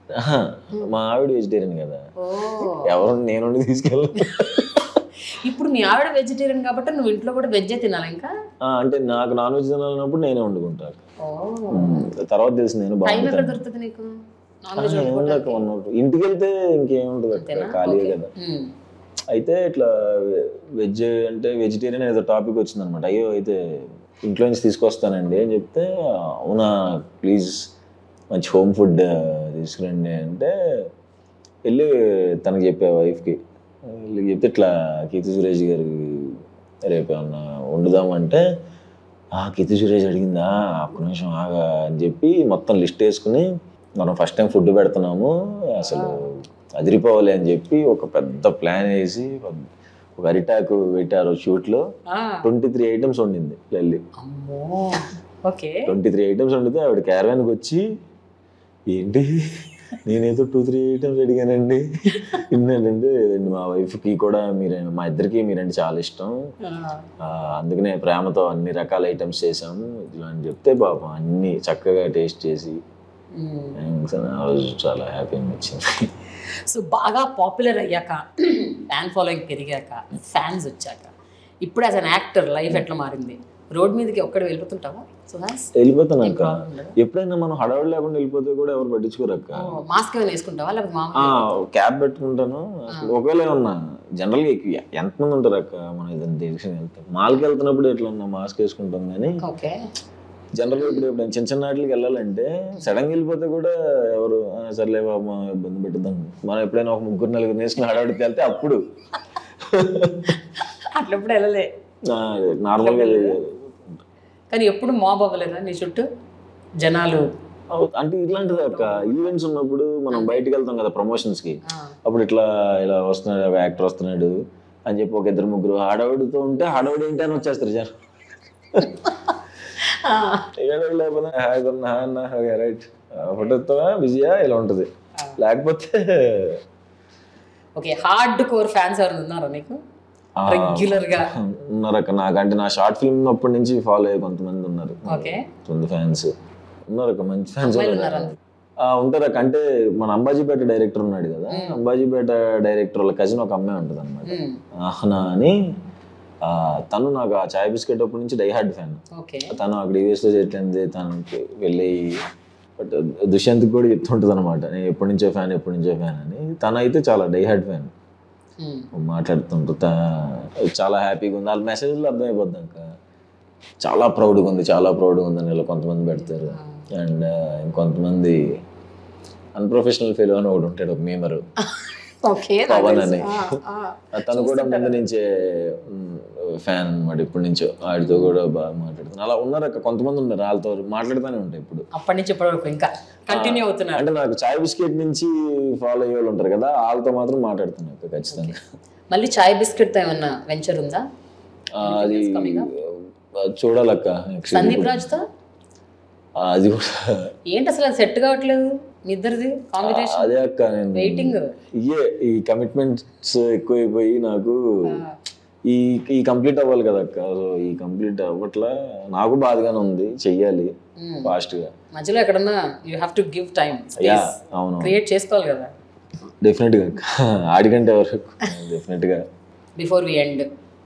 ఆహా, మా ఆవిడ వెజిటేరియన్ కదా ఓ ఎవరు నేను వండి తీసుకెళ్ళను ఇప్పుడు మీ ఆవిడ వెజిటేరియన్ కాబట్టి నువ్వు ఇంట్లో కూడా వెజ్జే తినాలి ఇంకా ఆ, అంటే నాకు నాన్ వెజ్ తినాలన్నప్పుడు నేనే వండుకుంటా ఓ ఉమ్, తర్వాత తెలిసి నేను టైం ఎక్కడ బాగుంటాను దొరుకుతుంది నీకు నాన్ వెజ్ ఇంటికి వెళ్తే ఇంకేముంటుంది అక్కడ ఖాళీ కదా అయితే ఇట్లా వెజ్ అంటే వెజిటేరియన్ ఏదో టాపిక్ వచ్చింది అనమాట అయ్యో అయితే ఇంట్లో నుంచి తీసుకొస్తానండి అని చెప్తే అవునా ప్లీజ్ మంచి హోమ్ ఫుడ్ తీసుకురండి అంటే వెళ్ళి తనకి చెప్పా వైఫ్కి వెళ్ళి చెప్తే ఇట్లా కీర్తి సురేష్ గారికి రేపు ఏమన్నా వండుదామంటే ఆ కీర్తి సురేష్ అడిగిందా ఒక్క నిమిషం ఆగా అని చెప్పి మొత్తం లిస్ట్ వేసుకుని మనం ఫస్ట్ టైం ఫుడ్ పెడుతున్నాము అసలు అదిరిపోవాలి అని చెప్పి ఒక పెద్ద ప్లాన్ వేసి ఒక అరిటాకు పెట్టారు షూట్లో ట్వంటీ త్రీ ఐటమ్స్ వండింది వెళ్ళి అమ్మో ఓకే ట్వంటీ త్రీ ఐటమ్స్ వండితే ఆవిడ క్యారవాన్కి వచ్చి ఏంటి నేనేదో టూ త్రీ ఐటమ్స్ అడిగానండి ఏంటంటే మా వైఫ్కి కూడా మీరే మా ఇద్దరికి మీరంటే చాలా ఇష్టం ఆ, అందుకనే ప్రేమతో అన్ని రకాల ఐటమ్స్ చేసాము ఇట్లా అని చెప్తే పాపం అన్ని చక్కగా టేస్ట్ చేసి థ్యాంక్స్ అని ఆ రోజు చాలా హ్యాపీ అనిపించింది సో బాగా పాపులర్ అయ్యాక ఫ్యాన్ ఫాలోయింగ్ పెరిగాక ఫ్యాన్స్ వచ్చాక ఇప్పుడు యాజ్ అన్ యాక్టర్ లైఫ్ ఎట్లా మారింది రోడ్ మీదకి ఒక్కడ వెళ్ళిపోతుంటావా సుహాస్ వెళ్ళిపోతాను అక్క ఎప్పుడైనా మనం హడావుడి లేకుండా వెళ్ళిపోతే కూడా ఎవరు పట్టించుకోరు అక్క మాస్క్ ఏమైనా వేసుకుంటావా లేకపోతే ఆ, మామూలు క్యాబ్ పెట్టుకుంటాను అసలు ఒకవేళ ఏమన్నా జనరల్గా ఎక్కువ ఎంతమంది ఉంటారు అక్క మనం ఇదంతా తెలిసి వెళ్తాం మాల్కి వెళ్తున్నప్పుడు ఎట్లా ఉన్నా మాస్క్ వేసుకుంటాం కానీ ఓకే జనరల్గా ఇప్పుడు ఎప్పుడైనా చిన్న చిన్న వాటికి వెళ్ళాలంటే సడన్గా వెళ్ళిపోతే కూడా ఎవరు "ఆ, సర్లే బాబు మా ఇబ్బంది పెట్టుదాం మనం ఎప్పుడైనా ఒక ముగ్గురు నలుగురు వేసుకుని హడావిడికి వెళ్తే అప్పుడు అట్లా ఎప్పుడు వెళ్ళలే ఆ, నార్మల్గా కానీ ఎప్పుడు మాబ్ అవ్వలేదా నీ చుట్టూ జనాలు అవు- అంటే ఇట్లాంటిది అక్క ఈవెంట్స్ ఉన్నప్పుడు మనం బయటికి వెళ్తాం కదా ప్రమోషన్స్ కి ఆ, అప్పుడు ఇట్లా ఇలా వస్తున్నాడు ఒక యాక్టర్ వస్తున్నాడు అని చెప్పి ఒక ఇద్దరు ముగ్గురు హడావుడితో ఉంటే హడావుడి ఏంటి అని వచ్చేస్తారు జనం ఆ, ఏడాది లేకపోతే హాయ్ కొన్నా హాయ్ అన్న ఓకే రైట్ ఫోటో ఎత్తావా బిజీయా ఇలా ఉంటుంది లేకపోతే ఓకే హార్డ్ కోర్ ఫ్యాన్స్ ఎవరైనా ఉన్నారా నీకు ఆ, రెగ్యులర్ గా ఉన్నారు అక్క నాకంటే నా షార్ట్ ఫిల్మ్ అప్పటి నుంచి ఫాలో అయ్యే కొంతమంది ఉన్నారు ఓకే కొంత ఫ్యాన్స్ ఉన్నారు అక్క మంచి ఫ్యాన్స్ అమ్మాయిలు ఉన్నారా ఉంటారు అక్క అంటే మన అంబాజీపేట డైరెక్టర్ ఉన్నాడు కదా అంబాజీపేట డైరెక్టర్ వాళ్ళ కజిన్ ఒక అమ్మాయి ఉంటుంది అనమాట మ్మ్. ఆహ్నా అని ఆ, తను నాకు ఆ చాయ్ బిస్కెట్ అప్పటి నుంచి డైహార్డ్ ఫ్యాన్ ఓకే తను అక్కడ యూఎస్లో చేట్లేదు తనకి వెళ్ళి బట్ దుష్యంత్కి కూడా చెప్తుంటుంది అనమాట నేను ఎప్పటి నుంచో ఫ్యాన్ ఎప్పటి నుంచో ఫ్యాన్ అని తను అయితే చాలా డైహార్డ్ ఫ్యాన్ మ్మ్. మాట్లాడుతుంటూ తా- చాలా హ్యాపీగా ఉంది వాళ్ళ మెసేజ్లో అర్థమైపోద్ది ఇంకా చాలా ప్రౌడ్గా ఉంది చాలా ప్రౌడ్గా ఉంది అని ఇలా కొంతమంది పెడతారు అండ్ ఇంకొంతమంది అన్ప్రొఫెషనల్ ఫెయిల్ అని ఒకటి ఉంటాడు ఒక మేమరు ఓకే పవన్ అని ఆ, ఆ. తను కూడా ముందు నుంచే ఫ్యాన్ అన్నమాట ఇప్పటి నుంచో వాడితో కూడా బాగా మాట్లాడుతాను అలా ఉన్నారు అక్క కొంతమంది ఉన్నారు వాళ్ళతో మాట్లాడుతూనే ఉంటాయి ఇప్పుడు అప్పటి నుంచి ఇప్పటి వరకు ఇంకా కంటిన్యూ అవుతున్నారు అంటే నాకు చాయ్ బిస్కెట్ నుంచి ఫాలో అయ్యే వాళ్ళు ఉంటారు కదా వాళ్ళతో మాత్రం మాట్లాడుతాను అక్క ఖచ్చితంగా మళ్ళీ చాయ్ బిస్కెట్ తో ఏమన్నా వెంచర్ ఉందా ఆ, అది ఆ, చూడాలక్క actually. సందీప్ రాజ్ తో ఆ, అది కూడా ఏంటి అసలు అది సెట్ కావట్లేదు మీ ఇద్దరిది కాంబినేషన్ అదే అక్క నేను వెయిటింగ్ ఇయే ఈ కమిట్మెంట్స్ ఎక్కువైపోయి నాకు ఈ ఈ కంప్లీట్ అవ్వాలి కదా అక్క సో ఈ కంప్లీట్ అవ్వట్లా నాకు బాధగానే ఉంది చెయ్యాలి ఫాస్ట్ గా మధ్యలో ఎక్కడన్నా you have to give time yeah అవును క్రియేట్ చేసుకోవాలి కదా డెఫినెట్ గా అక్క. ఆడికంటే ఎవరు డెఫినెట్ గా బిఫోర్ వి ఎండ్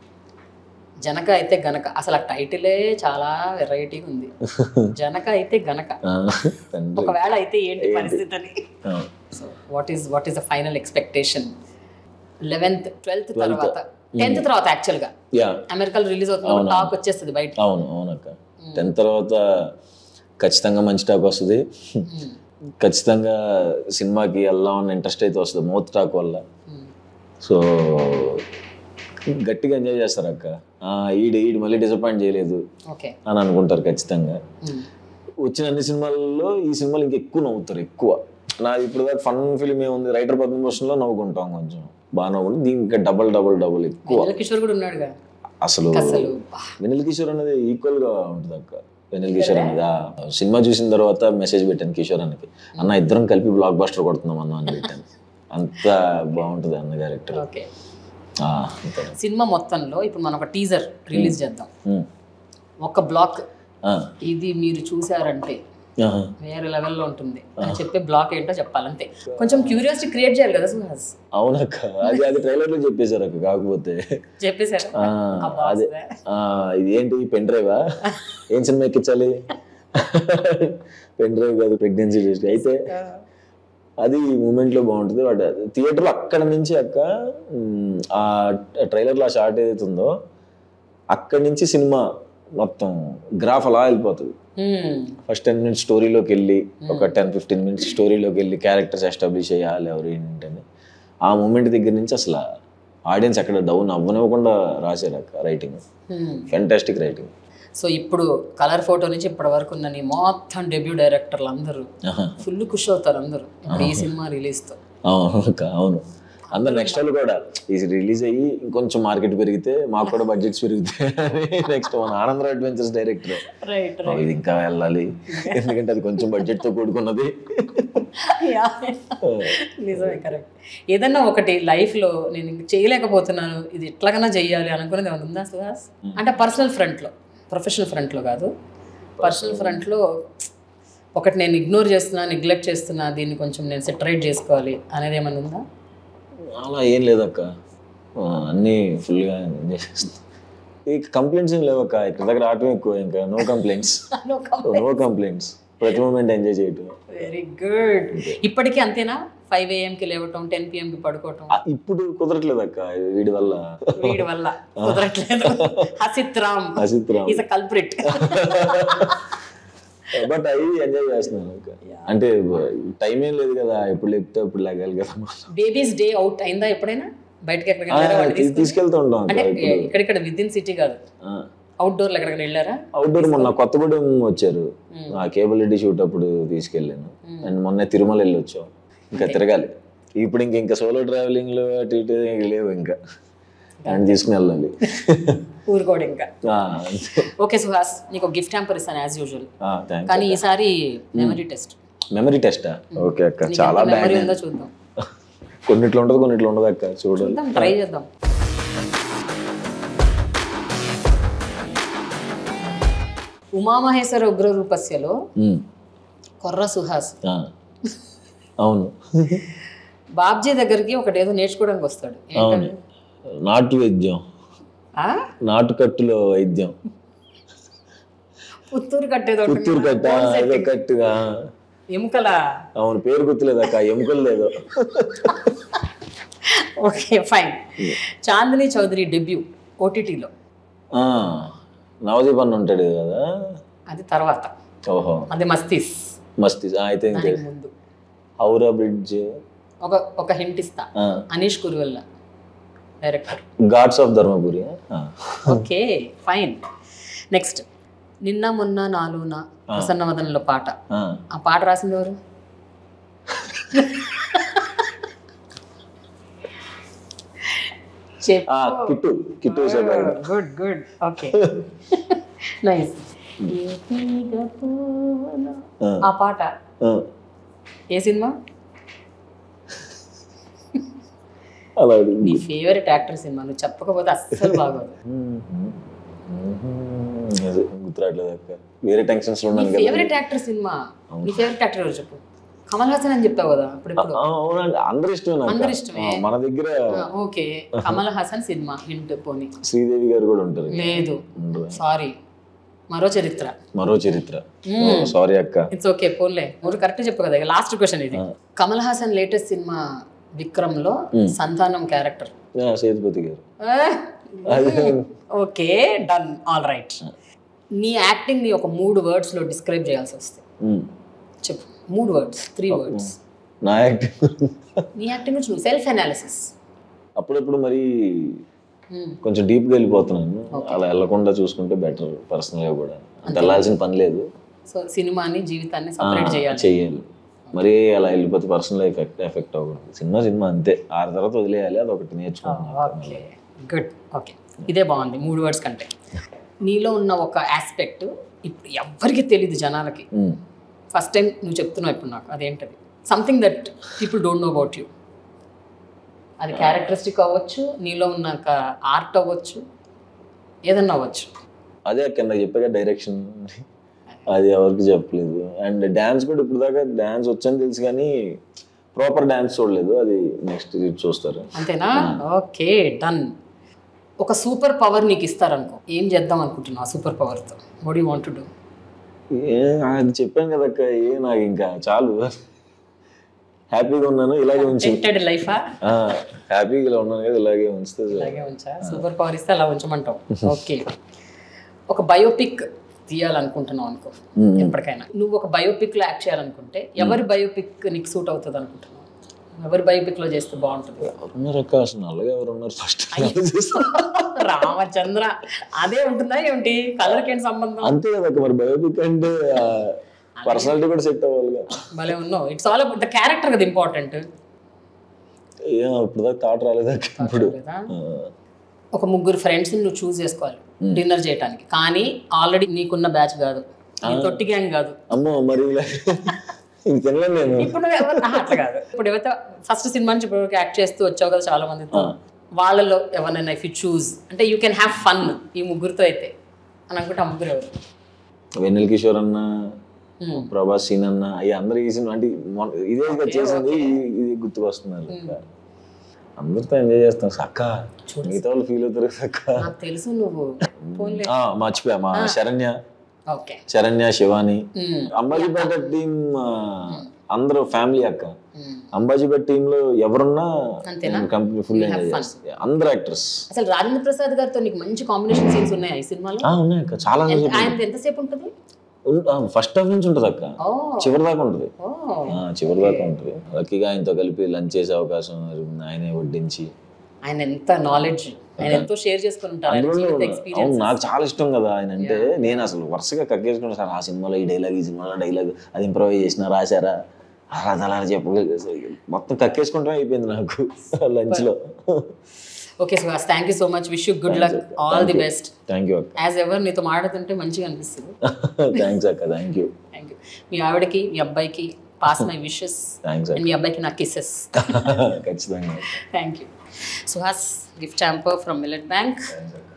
జనక అయితే గనక అసలు ఆ టైటిలే చాలా వెరైటీగా ఉంది జనక అయితే గనక ఆ, తండ్రి ఒకవేళ అయితే ఏంటి పరిస్థితి అని ఆ, so what is what is the final expectation eleventh twelfth తర్వాత టెన్త్ తర్వాత యాక్చువల్గా యా అమెరికాలో రిలీజ్ అవుతుంది టాక్ వచ్చేస్తుంది బయట అవును అవునక్క టెన్త్ తర్వాత ఖచ్చితంగా మంచి టాక్ వస్తుంది ఖచ్చితంగా సినిమాకి వెళ్దాం అన్న ఇంట్రెస్ట్ అయితే వస్తుంది మౌత్ టాక్ వల్ల సో గట్టిగా ఎంజాయ్ చేస్తారు అక్క ఆ, ఈడు ఈడు మళ్ళీ డిసప్పాయింట్ చేయలేదు ఓకే అని అనుకుంటారు ఖచ్చితంగా వచ్చిన అన్ని సినిమాల్లో ఈ సినిమాలు ఇంకా ఎక్కువ నవ్వుతారు ఎక్కువ నాది ఇప్పుడు దాకా ఫన్ ఫిలిం ఏముంది రైటర్ పద్మభూషణ్లో నవ్వుకుంటాం కొంచెం బాగా నవ్వుకుంటాం దీనికి ఇంకా డబల్ డబల్ డబల్ ఎక్కువ కిషోర్ కూడా ఉన్నాడుగా అసలు అసలు వెనిల్ కిషోర్ అనేది ఈక్వల్ గా ఉంటుంది అక్క వెనిల్ కిషోర్ అనేది ఆ, సినిమా చూసిన తర్వాత మెసేజ్ పెట్టాను కిషోర్ అన్నకి అన్న ఇద్దరం కలిపి బ్లాక్ బస్టర్ కొడుతున్నాం అన్న అని పెట్టాను అంత బాగుంటుంది అన్న క్యారెక్టర్ ఓకే సినిమా మొత్తంలో ఇప్పుడు మనం ఒక టీజర్ రిలీజ్ చేద్దాం ఒక బ్లాక్ ఇది మీరు చూసారంటే ఆహా. వేరే లెవెల్లో ఉంటుంది అని చెప్పే బ్లాక్ ఏంటో చెప్పాలంతే కొంచెం క్యూరియాసిటీ క్రియేట్ చేయాలి కదా సుహాస్ అవునక్క అది అది ట్రైలర్ లో చెప్పేశారు అక్క కాకపోతే చెప్పేశారు ఆ, అదే ఆ, ఇది ఏంటి పెన్ డ్రైవా ఏం సినిమా ఎక్కించాలి పెన్ డ్రైవ్ కాదు ప్రెగ్నెన్సీ టెస్ట్ అయితే అది మూమెంట్ లో బాగుంటుంది బట్ థియేటర్ అక్కడ నుంచి అక్క మ్, ఆ ట్రైలర్ లో షార్ట్ ఏదైతే ఉందో అక్కడి నుంచి సినిమా మొత్తం గ్రాఫ్ అలా వెళ్ళిపోతుంది ఫస్ట్ టెన్ మినిట్స్ స్టోరీలోకి వెళ్ళి ఒక టెన్ ఫిఫ్టీన్ మినిట్స్ స్టోరీలోకి వెళ్ళి క్యారెక్టర్స్ ఎస్టాబ్లిష్ చేయాలి ఎవరు ఏంటని ఆ మూమెంట్ దగ్గర నుంచి అసలు ఆడియన్స్ అక్కడ డౌన్ అవ్వనివ్వకుండా రాశారు అక్క రైటింగ్ ఫెంటాస్టిక్ రైటింగ్ సో ఇప్పుడు కలర్ ఫోటో నుంచి ఇప్పటి వరకు ఉన్న నీ మొత్తం డెబ్యూ డైరెక్టర్లు అందరూ ఫుల్ ఖుషి అవుతారు అందరూ ఇప్పుడు ఈ సినిమా రిలీజ్తో అవును అక్క అవును అందరు నెక్స్ట్ వాళ్ళు కూడా ఇది రిలీజ్ అయ్యి ఇంకొంచెం మార్కెట్ పెరిగితే మాకు కూడా బడ్జెట్స్ పెరుగుతాయి నెక్స్ట్ మన ఆనందరావు అడ్వెంచర్స్ డైరెక్టర్ రైట్ ఇది ఇంకా వెళ్ళాలి ఎందుకంటే అది కొంచెం బడ్జెట్ తో కూడుకున్నది నిజమే కరెక్ట్ ఏదన్నా ఒకటి లైఫ్లో నేను ఇంక చేయలేకపోతున్నాను ఇది ఎట్లాగైనా చెయ్యాలి అనుకునేది ఏమైనా ఉందా సుహాస్ అంటే పర్సనల్ ఫ్రంట్లో ప్రొఫెషనల్ ఫ్రంట్లో కాదు పర్సనల్ ఫ్రంట్లో ఒకటి నేను ఇగ్నోర్ చేస్తున్నా నెగ్లెక్ట్ చేస్తున్నా దీన్ని కొంచెం నేను సెటరేట్ చేసుకోవాలి అనేది ఏమైనా ఉందా అలా ఏం లేదక్క ఆ, అన్నీ ఫుల్గా ఎంజాయ్ చేస్తాం ఈ కంప్లైంట్స్ ఏం లేవక్క ఇక్కడ దగ్గర ఆటం ఎక్కువ ఇంకా నో కంప్లైంట్స్ నో కంప్లైంట్స్ ప్రతి మూమెంట్ ఎంజాయ్ చేయటం వెరీ గుడ్ ఇప్పటికీ అంతేనా ఫైవ్ ఏఎంకి లేవటం టెన్ పిఎంకి పడుకోవటం ఆ, ఇప్పుడు కుదరట్లేదు అక్క వీడి వల్ల వీడి వల్ల కుదరట్లేదు Hasith Ram Asith Ram is a culprit but అవి ఎంజాయ్ చేస్తున్నాను అక్క అంటే టైం ఏం లేదు కదా ఎప్పుడు లేపితే అప్పుడు లేగాలి కదా బేబీస్ డే అవుట్ అయిందా ఎప్పుడైనా బయటకి ఆ, ఎక్కడికైనా తీ- తీసుకెళ్తూ ఉంటాం అంటే అక్క ఇక్కడిక్కడ విత్ ఇన్ సిటీ కాదు అవుట్డోర్లు ఎక్కడికైనా వెళ్ళారా అవుట్డోర్ మొన్న కొత్తగూడెం వచ్చారు ఆ కేబుల్ రెడ్డి షూట్ అప్పుడు తీసుకెళ్ళాను అండ్ మొన్న తిరుమల వెళ్ళి వచ్చాం ఇంకా తిరగాలి ఇప్పుడు ఇంక ఇంకా సోలో ట్రావెలింగ్ లో అటు ఇటు ఇంక లేవు ఇంకా అండ్ తీసుకుని వెళ్ళాలి ఊరుకోడు ఇంకా ఆ, ఓకే సుహాస్ నీకు గిఫ్ట్ హ్యాంపర్ ఇస్తాను యాజ్ యూజువల్ ఆ, thanks. కానీ ఈసారి మెమరీ టెస్ట్ మెమరీ టెస్టా ఓకే అక్క చాలా మెమరీ బ్యాడ్ ఉందో చూద్దాం కొన్నిట్లో ఉంటుంది కొన్నిట్లో ఉండదు అక్క చూడాలి చూద్దాం ట్రై చేద్దాం ఉమామహేశ్వర ఉగ్ర రూపస్యలో ఉమ్, కొర్ర సుహాస్ ఆ, అవును బాబ్జీ దగ్గరికి ఒకటేదో నేర్చుకోవడానికి వస్తాడు అవును నాటు వైద్యం ఆ? నాటు కట్టులో వైద్యం పుత్తూరు కట్టేది ఒకటి పుత్తూరు కట్ట ఏదో కట్టుగా ఎముకల అవును పేరు గుర్తులేదు అక్క ఎముకలు లేదు okay fine Chandini Chowdary debut ఓటీటీలో ఆ, నవదీప్ అన్న ఉంటాడు కదా అది తర్వాత ఓహో అది మస్తీస్ మస్తీ అయితే ఇంకే దానికి ముందు హౌరా బ్రిడ్జ్ ఒక ఒక హింట్ ఇస్తా Aneesh Kuruvalla director ghats of Dharmapuri ఆ. ఓకే ఫైన్ నెక్స్ట్ నిన్న మొన్న నాలుగున ప్రసన్నవదనలో పాట ఆ. ఆ పాట రాసింది ఎవరు ఆ, కిట్టు కిట్టు చెప్పాడు గుడ్ గుడ్ ఓకే నైస్ ఆ పాట ఆ, ఏ సినిమా అలా అడిగింది. నీ ఫేవరెట్ యాక్టర్ సినిమా నువ్వు చెప్పకపోతే అస్సలు బాగోదు అదే, గుర్తురావట్లేదు అక్క వేరే టెన్షన్స్ లో నీ ఉన్నాను కదా ఫేవరెట్ యాక్టర్ సినిమా నీ ఫేవరెట్ యాక్టర్ ఎవరు చెప్పు కమల్ హాసన్ అని చెప్పావు కదా ఇప్పుడు ఇప్పుడు ఆ, అవునండి అందరు ఇష్టమే నాకు. అందరు ఇష్టమే. ఆ, మన దగ్గర okay Kamal Haasan cinema hint పోనీ శ్రీదేవి గారు కూడా ఉంటారు లేదు ఉండరు. సారీ మరో చరిత్ర మరో చరిత్ర సారీ అక్క ఇట్స్ ఓకే పోన్లే మీరు కరెక్ట్ చెప్పు కదా లాస్ట్ క్వశ్చన్ ఇది కమల్ హాసన్ లేటెస్ట్ సినిమా విక్రమ్ లో సంతానం క్యారెక్టర్ ఆ, Sethupathi garu okay done all right నీ యాక్టింగ్ ని ఒక మూడు వర్డ్స్ లో డిస్క్రైబ్ చేయాల్సి వస్తే ఉమ్. చెప్పు మూడు వర్డ్స్ త్రీ వర్డ్స్ నా యాక్టింగ్ నీ యాక్టింగ్ నుంచి నువ్వు సెల్ఫ్ అనాలిసిస్ అప్పుడప్పుడు మరి కొంచెం డీప్గా వెళ్ళిపోతున్నాను అలా వెళ్ళకుండా చూసుకుంటే బెటర్ పర్సనల్గా కూడా అంత వెళ్ళాల్సిన పని లేదు సో సినిమాని జీవితాన్ని సపరేట్ చేయాలి చెయ్యాలి మరి అలా వెళ్ళిపోతే పర్సనల్ ఎఫెక్ట్ ఎఫెక్ట్ అవ్వకూడదు సినిమా సినిమా అంతే ఆరు తర్వాత వదిలేయాలి అది ఒకటి నేర్చుకున్నాను ఓకే గుడ్ ఓకే ఇదే బాగుంది మూడు వర్డ్స్ కంటే నీలో ఉన్న ఒక ఆస్పెక్ట్ ఇప్పుడు ఎవ్వరికి తెలియదు జనాలకి ఉమ్. ఫస్ట్ టైం నువ్వు చెప్తున్నావు ఇప్పుడు నాకు అదేంటది something that people don't know about you అది క్యారెక్టరిస్టిక్ అవ్వచ్చు నీలో ఉన్న ఆర్ట్ అవ్వచ్చు ఏదన్నా అవ్వచ్చు అదే కింద చెప్పాక డైరెక్షన్ అది ఎవరికి చెప్పలేదు అండ్ డ్యాన్స్ కూడా ఇప్పుడు దాకా డ్యాన్స్ వచ్చని తెలుసు కానీ ప్రాపర్ డ్యాన్స్ చూడలేదు అది నెక్స్ట్ చూస్తారు అంతేనా ఓకే డన్ ఒక సూపర్ పవర్ నీకు ఇస్తారనుకో ఏం చేద్దాం అనుకుంటున్నావు ఆ సూపర్ పవర్తో వాట్ యూ వాంట్ డు ఏ అది చెప్పాను కదక్క ఏ నాకు ఇంకా చాలు హ్యాపీగా ఉన్నాను ఇలాగే ఉంచు టెంటెడ్ లైఫా ఆ, హ్యాపీగా ఇలా ఉన్నాను కదా ఇలాగే ఉంచితే చాలు. అలాగే ఉంచా సూపర్ పవర్ ఇస్తే అలా ఉంచమంటావు ఓకే ఒక బయోపిక్ తీయాలనుకుంటున్నావు అనుకో ఎప్పటికైనా నువ్వు ఒక బయోపిక్ లో యాక్ట్ చేయాలనుకుంటే ఎవరి బయోపిక్ నీకు సూట్ అవుతుంది అనుకుంటున్నావు ఎవరి బయోపిక్ లో చేస్తే బాగుంటుంది ఎవరున్నారు అక్క అసలు నల్లగా ఎవరు ఉన్నారు ఫస్ట్ రామచంద్ర అదే ఉంటుందా ఏమిటి కలర్ ఏంటి సంబంధం అంతే కదా అక్క మరి బయోపిక్ అంటే పర్సనాలిటీ కూడా సెట్ అవ్వాలిగా భలే ఉన్నావు it's all about the character కదా ఇంపార్టెంట్ ఏం ఇప్పుడు దాకా థాట్ రాలేదు అక్క ఇప్పుడు లేదా ఆ, ఒక ముగ్గురు ఫ్రెండ్స్ నువ్వు చూస్ చేసుకోవాలి డిన్నర్ చేయడానికి కానీ ఆల్రెడీ నీకున్న బ్యాచ్ కాదు నీ తొట్టి గ్యాంగ్ కాదు అమ్మో మరి ఇలా ఇంక తినలేను నేను ఇప్పుడు నువ్వు ఎవరు ఆహా, అట్లా కాదు ఇప్పుడు ఎవరైతే ఫస్ట్ సినిమా నుంచి ఇప్పుడు యాక్ట్ చేస్తూ వచ్చావు కదా చాలా మందితో వాళ్ళలో ఎవరినైనా ఇఫ్ యూ చూస్ అంటే యూ కెన్ హ్యావ్ ఫన్ ఈ ముగ్గురితో అయితే అని అనుకుంటే ఆ ముగ్గురు ఎవరు వెన్నెల కిషోర్ అన్న Hmm. ప్రభాస్ సీన్ అన్న అవి అందరు ఈ సినిమా అంటే మొన్న- ఇదే కదా చేసింది ఇది- ఇది గుర్తుకొస్తున్నారు అక్క. అందరితో ఎంజాయ్ చేస్తాం అక్క మిగతా వాళ్ళు ఫీల్ అవుతారు కదా అక్క నాకు తెలుసు నువ్వు ఫోన్లే ఆ, మర్చిపోయా మా శరణ్య ఓకే శరణ్య శివాని అంబాజీపేట టీం అందరూ ఫ్యామిలీ అక్క అంబాజీపేట టీమ్ లో ఎవరున్నా అంతేనా? Company full You have enjoy fun. చేస్తాం అందరు యాక్టర్స్ అసలు రాజేంద్ర ప్రసాద్ గారితో నీకు మంచి కాంబినేషన్ సీన్స్ ఉన్నాయా ఈ సినిమాలో ఉన్నాయి అక్క చాలా ఎంత- ఆయనది ఎంతసేపు ఉంటుంది ఫస్ట్ హాఫ్ నుంచి ఉంటుంది అక్క ఓ చివరి దాకా ఉంటుంది ఓ ఆ, చివరి దాకా ఉంటుంది లక్కీగా ఆయనతో కలిపి లంచ్ చేసే అవకాశం ఆయనే వడ్డించి ఆయన ఎంత నాలెడ్జ్ ఆయన ఎంతో షేర్ చేసుకుని ఉంటారు ఆయన అందులో జీవిత అవును ఎక్స్పీరియన్స్ నాకు చాలా ఇష్టం కదా ఆయన అంటే నేను అసలు వరుసగా కక్కేసుకున్నాను సార్ ఆ సినిమాలో ఈ డైలాగ్ ఈ సినిమాలో డైలాగ్ అది ఇంప్రూవ్ చేసినా రాశారా అలా అలా చెప్పగలిగే మొత్తం కక్కేసుకుంటాం అయిపోయింది నాకు లంచ్ లో okay Suhas thank you so much wish you good luck all the best thank you అక్క యాజ్ ఎవర్ నీతో మాట్లాడుతుంటే మంచిగా అనిపిస్తుంది థ్యాంక్స్ అక్క థ్యాంక్ యూ థ్యాంక్ యూ మీ ఆవిడకి మీ అబ్బాయికి pass my wishes thanks and మీ అబ్బాయికి నా కిసెస్ అక్క ఖచ్చితంగా thank you Suhas gift hamper from millet bank Thanks అక్క.